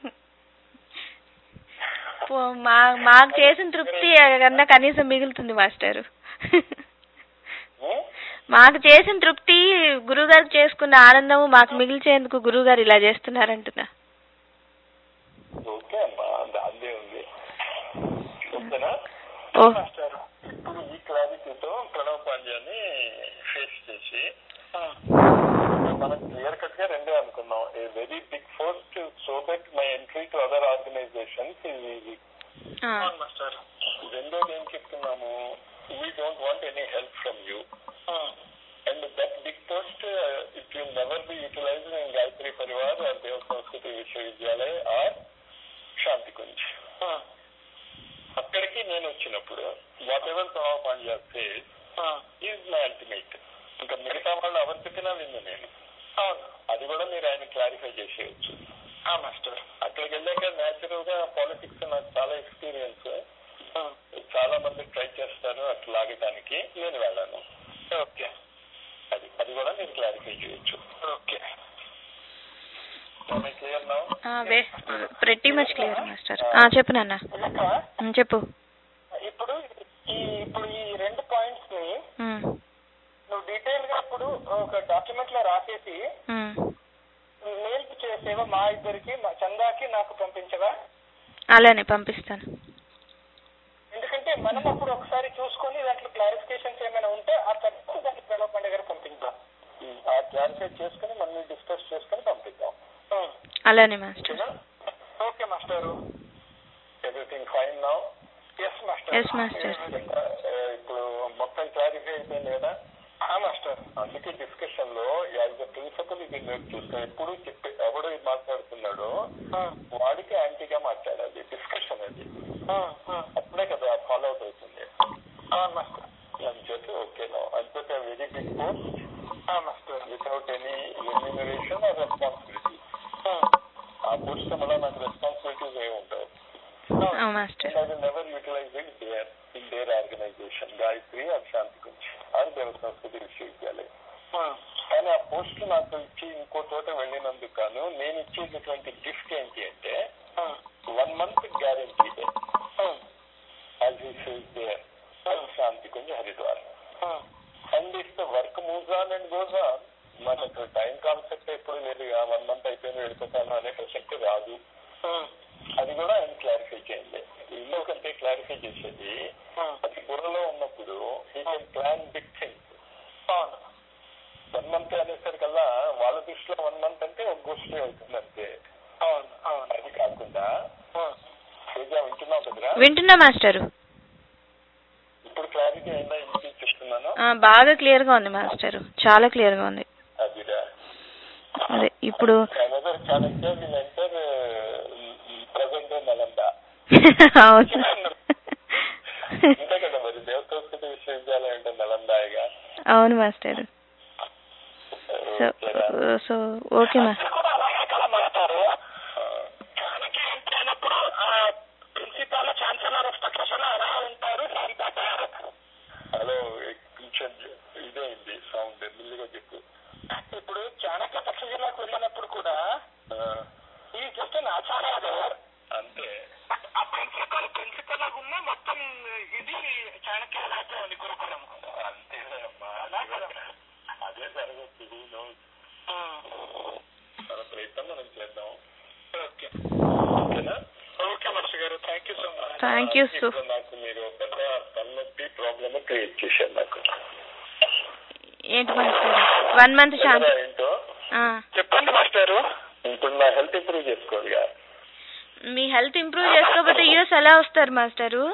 మా మాకు చేసిన తృప్తి కన్నా కనీసం మిగులుతుంది మాస్టారు ఉం? మాకు చేసిన తృప్తి గురుగారికి చేసుకున్న ఆనందము మాకు మిగిల్చేందుకు గురుగారు ఇలా చేస్తున్నారంటున్నా ఓకే అమ్మా దాందే ఉంది ఓకేనా ఓ మాస్టర్ ఇప్పుడు ఈ క్లారిటీతో ప్రణవ్ పాండ్యాన్ని ఫేస్ చేసి ఆ, మనం క్లియర్ కట్ గా రెండే అనుకున్నాం a very big force to so that my entry to other organisations is easy ఆ, అవును మాస్టర్ రెండోది ఏం చెప్తున్నాము we don't want any help from you ఆ, and that big post it will never be utilised in Gayatri Parivar or Deva Sanskriti విశ్వవిద్యాలయ are శాంతి కుంజ్ ఆ, అక్కడికి నేను వచ్చినప్పుడు whatever Prabhava Pandya says ఆ, ఈజ్ మై అల్టిమేట్ ఇంకా మిగతా వాళ్ళు ఎవరు చెప్పినా విన్ను నేను అవును అది కూడా మీరు ఆయన క్లారిఫై చేసేయచ్చు ఆ, మాస్టర్ అక్కడికి వెళ్ళాక న్యాచురల్ గా పాలిటిక్స్ నాకు చాలా ఎక్స్పీరియన్స్ ఆ, చాలా మంది ట్రై చేస్తారు అట్లా లాగటానికి నేను వెళ్ళాను ఓకే అది అది కూడా మీరు క్లారిఫై చేయొచ్చు okay clear now pretty much clear master ఆ, చెప్పు నాన్న లెక్క ఉమ్, చెప్పు ఇప్పుడు ఈ ఇప్పుడు ఈ రెండు పాయింట్స్ ని ఉమ్, నువ్వు డీటెయిల్ గా ఇప్పుడు ఒక డాక్యుమెంట్ లో రాసేసి ఉమ్. మెయిల్ చేసేవా మా ఇద్దరికి మా చందాకి నాకు పంపించవా అలానే పంపిస్తాను ఎందుకంటే మనం అప్పుడు ఒకసారి చూసుకొని దాంట్లో క్లారిఫికేషన్స్ ఏమైనా ఉంటే ఆ తర్వాత దాన్ని ప్రణవ్ పండుగ గారికి పంపిద్దాం ఆ క్లారిఫై చేసుకుని మనం డిస్కస్ చేసుకుని పంపిద్దాం అలానే మాస్టర్ ఓకే మాస్టారు everything fine now yes master yes master ఇప్పుడు మొత్తం క్లారిఫై అయిపోయింది కదా ఆ మాస్టర్ అందుకే డిస్కషన్ లో యాజ్ ద ప్రిన్సిపల్ ఇది నేను చూస్తాను ఎప్పుడు చెప్పి ఎవడు ఇది మాట్లాడుతున్నాడో ఆ, వాడికి యాంటీగా మాట్లాడాలి డిస్కషన్ అది ఆ, ఆ. అప్పుడే కదా ఫాలో అవుట్ అవుతుంది ఆ, మాస్టర్ అని చెప్పి ఓకే నో అంతే వెరీ బిగ్ పోస్ట్ ఆ, master without any remuneration or responsibility ఆ, ఆ పోస్ట్ వల్ల నాకు రెస్పాన్సిబిలిటీస్ ఏమి ఉండవు ఆ, master And I will never utilize it there in their organization, Gayatri or Shanti Kunj or Deva Sanskృతి విశ్వవిద్యాలయం ఆ, కానీ ఆ పోస్ట్ నాకు ఇచ్చి ఇంకో చోట వెళ్ళినందుకు గాను నేను ఇచ్చేటటువంటి గిఫ్ట్ ఏంటి అంటే ఆ, వన్ మంత్ గ్యారంటీ ఆ, as he says there Shanti Kunj Haridwar ఆ, and if the work moves on and goes on మనకు టైం కాన్సెప్ట్ ఎప్పుడు లేదు వన్ మంత్ అయిపోయిన వెళ్ళిపోతాను అనే ప్రసక్తి రాదు ఆ, అది కూడా ఆయన క్లారిఫై చేయండి ఎందుకంటే క్లారిఫై చేసేది ఆ. అది బుర్రలో ఉన్నప్పుడు he can plan big things అవును వన్ మంత్ అనేసరికల్లా వాళ్ళ దృష్టిలో వన్ మంత్ అంటే ఒక గోష్ఠి అవుతుంది అంతే అవును అవును అది కాకుండా ఆ, తేజ వింటున్నావు కదరా వింటున్నా మాస్టరు ఇప్పుడు క్లారిటీ అయిందా ఇంటికి చెప్తున్నాను ఆ, బాగా క్లియర్ గా ఉంది మాస్టరు చాలా క్లియర్ గా ఉంది అదిరా అదే ఇప్పుడు another Chanakya will enter present Nalanda అవును అంతే కదా మరి దేవతోస్కృతి విశ్వవిద్యాలయం అంటే నలందాయిగా అవును మాస్టర్ సో ఓకేరా సో ఓకే మాస్టర్ కూడా అలాగే కదా మాస్టారు దానికి అయినప్పుడు ప్రిన్సిపాల్ ఛాన్సలర్ ఆఫ్ తక్షణ అలా ఉంటారు అంతా హలో కొంచెం ఇదే ఇది సౌండ్ మెల్లిగా చెప్పు ఇప్పుడు చాణక్య తక్ష జిల్లాకు వెళ్ళినప్పుడు కూడా ఆ, ఈ జస్ట్ ఆచార్య అంతే ప్రయత్నం మనం చేద్దాం ఓకే ఓకేనా ఓకే మాస్టర్ గారు thank you so much thank you so ఇప్పుడు నాకు మీరు పెద్ద తలనొప్పి ప్రాబ్లమ్ క్రియేట్ చేశారు నాకు ఏంటి మాస్టర్ వన్ మంత్ శాంతి కదా ఏంటో ఆ. చెప్పండి మాస్టారు ఇప్పుడు నా హెల్త్ ఇంప్రూవ్ చేసుకోవాలిగా మీ హెల్త్ ఇంప్రూవ్ చేసుకోకపోతే యుఎస్ ఎలా వస్తారు మాస్టరు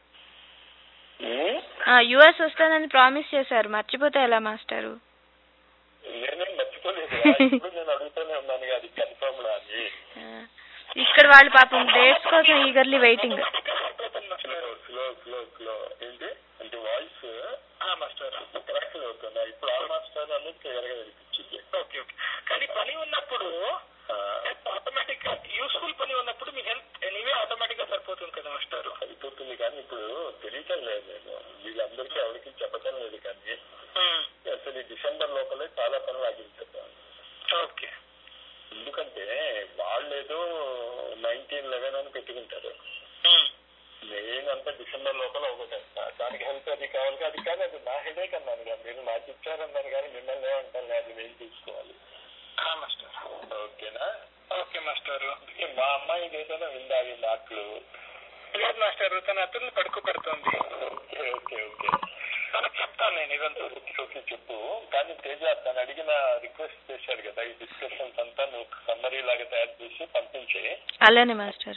ఉమ్? యుఎస్ వస్తానని ప్రామిస్ చేశారు మర్చిపోతే ఎలా మాస్టరు నేనేం మర్చిపోలేదు ఇప్పుడు నేను అడుగుతూనే ఉన్నాను అది కన్ఫర్మ్ అని ఆ, ఇక్కడ వాళ్ళు పాపం డేట్స్ కోసం eagerly waiting slow slow slow slow ఏంటి అంటే వాయిస్ మాస్టర్ క్రాక్ అవుతుందా ఇప్పుడు ఆల్ మాస్టర్ అనేది క్లియర్ గా వినిపించింది ఓకే ఓకే కానీ పని ఉన్నప్పుడు ఆ, ఆటోమేటిక్ గా యూస్ఫుల్ పని ఉన్నప్పుడు మీ హెల్త్ ఎనీవే ఆటోమేటిక్ గా సరిపోతుంది కదా మాస్టర్ అయిపోతుంది కానీ ఇప్పుడు తెలియటం లేదు నేను వీళ్ళందరికీ ఎవరికి చెప్పటం లేదు కానీ అసలు ఈ డిసెంబర్ లోపలే చాలా పనులు ఆగించేద్దాం ఓకే ఎందుకంటే వాళ్ళు ఏదో నైన్టీన్ లెవెన్ అని పెట్టుకుంటారు నేను అంతా డిసెంబర్ లోపల ఒకటేస్తా దానికి హెల్ప్ అది కావాలి అది కానీ అది నా హెడేక్ అన్నాను కదా మీరు నాకు ఇచ్చారన్నారు కానీ మిమ్మల్ని ఏమంటాను అది నేను తీసుకోవాలి మాస్టర్ ఓకేనా ఓకే మాస్టర్ అందుకే మా అమ్మాయి ఏదైనా విందాలి మాటలు లేదు మాస్టర్ తన అతన్ని పడుకో పెడుతోంది ఓకే ఓకే ఓకే తనకు చెప్తాను నేను ఇదంతా ఓకే ఓకే చెప్పు కానీ తేజ తను అడిగిన రిక్వెస్ట్ చేశాడు కదా ఈ డిస్కషన్స్ అంతా నువ్వు సమ్మరీ లాగా తయారు చేసి పంపించే అలానే మాస్టర్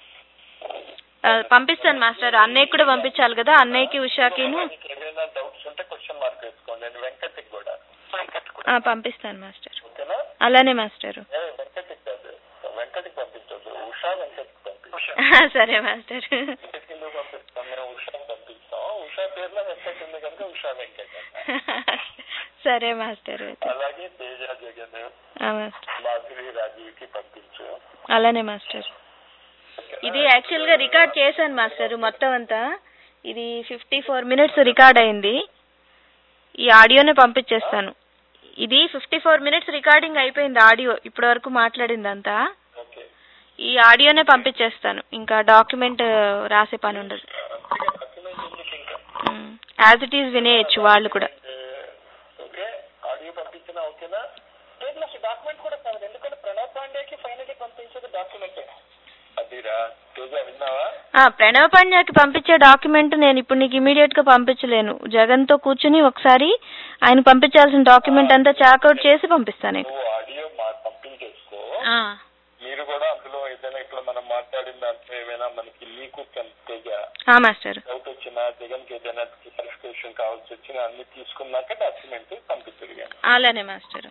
ఆ, పంపిస్తాను మాస్టర్ అన్నయ్యకి కూడా పంపించాలి కదా అన్నయ్యకి ఉషాకిను మీకు ఏదైనా డౌట్స్ ఉంటే క్వశ్చన్ మార్క్ వేసుకోండి నేను వెంకట్కి కూడా ఆ, పంపిస్తాను మాస్టర్ ఓకేనా అలానే మాస్టర్ ఏ, వెంకట్కి కాదు వెంకట్కి పంపించొద్దు ఉషా వెంకట్కి పంపించు సరే మాస్టర్ వెంకట్కి ఎందుకు పంపిస్తాం మేము ఉషాకి పంపిస్తాం ఉషా పేరులో వెంకట్ ఉంది కనుక ఉషా వెంకట్ అన్న. సరే మాస్టర్ అయితే అలాగే తేజ జగన్ ఆ, మాస్టర్ మాధురి రాజీవ్కి పంపించు అలానే మాస్టర్ ఇది యాక్చువల్ గా రికార్డ్ చేశాను మాస్టర్ మొత్తం అంతా ఇది ఫిఫ్టీ ఫోర్ మినిట్స్ రికార్డ్ అయింది ఈ ఆడియోనే పంపించేస్తాను ఇది ఫిఫ్టీ ఫోర్ మినిట్స్ రికార్డింగ్ అయిపోయింది ఆడియో ఇప్పటి వరకు మాట్లాడిందంతా ఓకే ఈ ఆడియోనే పంపించేస్తాను ఇంకా డాక్యుమెంట్ రాసే పని ఉండదు అంతేగా డాక్యుమెంట్ ఎందుకు ఇంకా యాజ్ ఇట్ ఈస్ వినేయచ్చు వాళ్ళు కూడా ఓకే ఆడియో పంపించినా ఓకేనా లేదు మాస్టర్ డాక్యుమెంట్ కూడా కాదు ఎందుకంటే ప్రణవ్ పాండేకి ఫైనల్ పంపించేది డాక్యుమెంటే అదిరా తేజ విన్నావా ఆ, ప్రణవ్ పండ్యాకి పంపించే డాక్యుమెంట్ నేను ఇప్పుడు నీకు ఇమీడియట్ గా పంపించలేను జగన్ తో కూర్చుని ఒకసారి ఆయన పంపించాల్సిన డాక్యుమెంట్ అంతా చాకౌట్ చేసి పంపిస్తాను నీకు. నువ్వు ఆడియో మా పంపించేసుకో ఆ మీరు కూడా అందులో ఏదైనా ఇప్పుడు మనం మాట్లాడిన దాంట్లో ఏమైనా మనకి నీకు కన్- తేజ ఆ, మాస్టర్ డౌట్ వచ్చినా జగన్ కి ఏదైనా క్లారిఫికేషన్ కావాల్సి వచ్చినా అన్ని తీసుకున్నాక డాక్యుమెంట్ పంపించరు కానీ అలానే మాస్టర్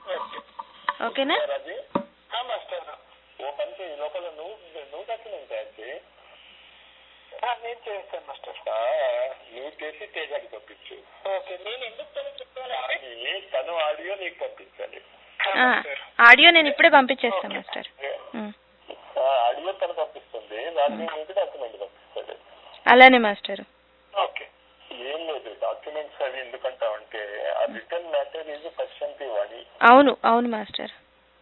ఓకేనా అది మాస్టర్ ఓ పని చేయి, ఈ లోపల నువ్వు నువ్వు డాక్యుమెంట్ తయారు చేయి నేను చేస్తాను మాస్టర్ ఆ, నువ్వు చేసి తేజాకి పంపించు ఓకే నేను ఎందుకు తనకు చెప్పాలంటే కానీ తను ఆడియో నీకు పంపించాలి ఆ, ఆడియో నేను ఇప్పుడే పంపించేస్తాను మాస్టర్ ఉమ్. ఆ, ఆడియో తను పంపిస్తుంది దాన్ని మీకు డాక్యుమెంట్ పంపిస్తుంది అలానే మాస్టర్ ఓకే ఏం లేదు డాక్యుమెంట్స్ అవి ఎందుకంటావంటే ఆ రిటర్న్ మ్యాటర్ ఈజ్ పర్సెంటేజ్ అని అవును అవును మాస్టర్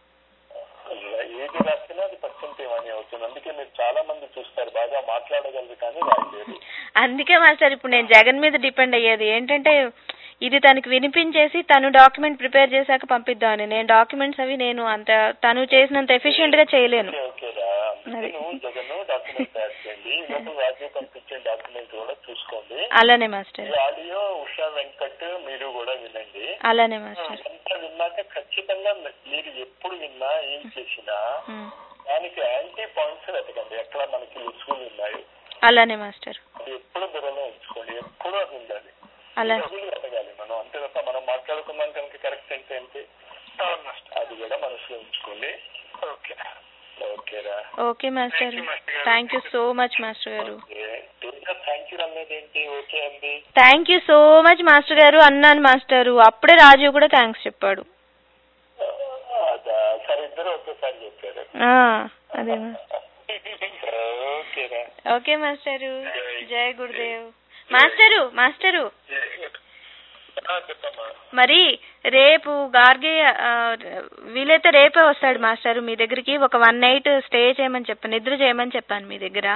ఏది రాసినా అది పర్సెంటేజ్ అని అవుతుంది అందుకే మీరు చాలా మంది చూస్తారు బాగా మాట్లాడగలరు కానీ రాయలేరు అందుకే మాస్టర్ ఇప్పుడు నేను జగన్ మీద డిపెండ్ అయ్యేది ఏంటంటే ఇది తనకి వినిపించేసి తను డాక్యుమెంట్ ప్రిపేర్ చేశాక పంపిద్దామని నేను డాక్యుమెంట్స్ అవి నేను అంత తను చేసినంత ఎఫిషియెంట్ గా చేయలేను ఓకే ఓకేరా అందుకే నువ్వు జగన్ డాక్యుమెంట్ తయారు చేయండి ఈ లోపల రాజీవ్ పంపించే డాక్యుమెంట్ కూడా చూసుకోండి అలానే మాస్టర్ ఈ ఆడియో ఉషా వెంకట్ మీరు కూడా వినండి అలానే మాస్టర్ అంతా విన్నాక ఖచ్చితంగా మీరు ఎప్పుడు విన్నా ఏం చేసినా ఉమ్. దానికి యాంటీ పాయింట్స్ వెతకండి ఎక్కడ మనకి యూస్ఫుల్ ఉన్నాయో అలానే మాస్టర్ అది ఎప్పుడు బుర్రలో ఉంచుకోండి ఎప్పుడు అది ఉండాలి అలా అది వెతకాలి మనం అంతే తప్ప మనం మాట్లాడుకున్నాం కనుక కరెక్ట్ అంటే ఏంటి అవును మాస్టర్ అది కూడా మనసులో ఉంచుకోండి ఓకే ఓకేరా okay master Thank you, master గారు. Thank you so much master గారు థ్యాంక్ యూ అనేది ఏంటి ఓకే అండి thank you so much master గారు అన్నాను మాస్టరు అప్పుడే రాజు కూడా థ్యాంక్స్ చెప్పాడు అదా సరే ఇద్దరు ఒకేసారి చెప్పారు ఆ, అదే మాస్టర్ ఓకేరా ఓకే మాస్టరు జై గురుదేవ్ మాస్టరు మాస్టరు ఆ, చెప్పమ్మా మరి రేపు గార్గే ఆ, వీలైతే రేపే వస్తాడు మాస్టర్ మీ దగ్గరికి ఒక వన్ నైట్ స్టే చేయమని చెప్పాను నిద్ర చేయమని చెప్పాను మీ దగ్గర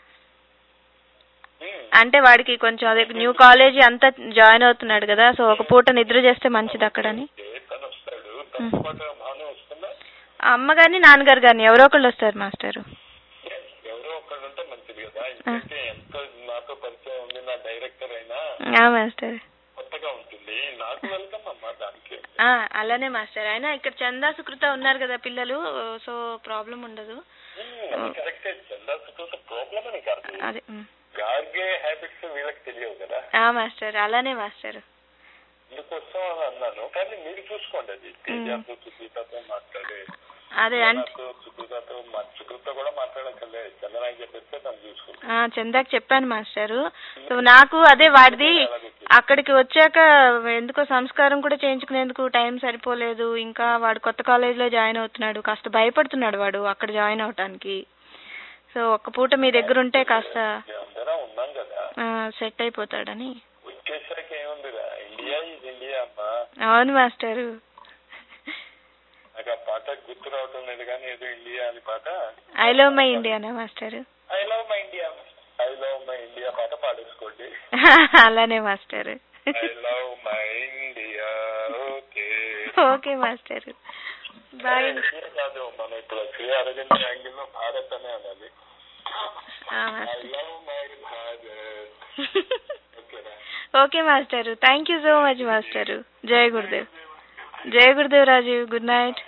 ఉమ్. అంటే వాడికి కొంచెం అదే న్యూ కాలేజీ అంతా జాయిన్ అవుతున్నాడు కదా సో ఒక పూట నిద్ర చేస్తే మంచిది అక్కడని ఓకే, తను వస్తాడు తనతో పాటు భాను వస్తుందా అమ్మ గాని నాన్నగారు గాని ఎవరో ఒకళ్ళు వస్తారు మాస్టారు ఎవరో ఒకళ్ళు ఉంటే మంచిది కదా ఎందుకంటే ఎంత నాతో పరిచయం ఉంది నా డైరెక్టర్ అయినా ఆ మాస్టర్ కొత్తగా ఉంటుంది నాకు వెల్కమ్ అమ్మా దానికి ఆ, అలానే మాస్టర్ అయినా ఇక్కడ చందా సుకృత ఉన్నారు కదా పిల్లలు సో ప్రాబ్లం ఉండదు కరెక్టే చందా సుఖంతో ప్రాబ్లం అని కాదు అదే ఉమ్. గార్గే హ్యాబిట్స్ వీళ్ళకి తెలియవు కదా ఆ మాస్టర్ అలానే మాస్టర్ అందుకోసం అని అన్నాను కానీ మీరు చూసుకోండి అది తేజాతో సుజీతతో మాట్లాడే అదే అంటే నాకు సుజీతతో మా సుకృత కూడా మాట్లాడక్కర్లే చంద్రనాయకి చెప్పేస్తే తను చూసుకుంటాను ఆ, చందాకి చెప్పాను మాస్టారు సో నాకు అదే వాడిది అక్కడికి వచ్చాక ఎందుకో సంస్కారం కూడా చేయించుకునేందుకు టైం సరిపోలేదు ఇంకా వాడు కొత్త కాలేజీలో జాయిన్ అవుతున్నాడు కాస్త భయపడుతున్నాడు వాడు అక్కడ జాయిన్ అవటానికి సో ఒక్క పూట మీ దగ్గర ఉంటే కాస్త అందరం ఉన్నాం కదా సెట్ అయిపోతాడని వచ్చేసరికి ఏముందిరా ఇండియా ఇది ఇండియా అమ్మా అవును మాస్టారు నాకు ఆ పాట గుర్తు రావటం లేదు కానీ ఏదో ఇండియా అని పాట ఐ లవ్ మై ఇండియానా మాస్టారు I love my India I love my India పాట పాడేసుకోండి అలానే మాస్టారు I love my India okay okay మాస్టారు బాయ్ ఇండియా కాదు మనం ఇప్పుడు శ్రీ అరవింద్ యాంగిల్ లో భారత్ అనే అనాలి ఆ, I master love my Bharat ఓకేనా ఓకే మాస్టారు థ్యాంక్ యూ సో మచ్ మాస్టారు జయ గురుదేవ్ జయ గురుదేవ్ రాజీవ్ గుడ్ నైట్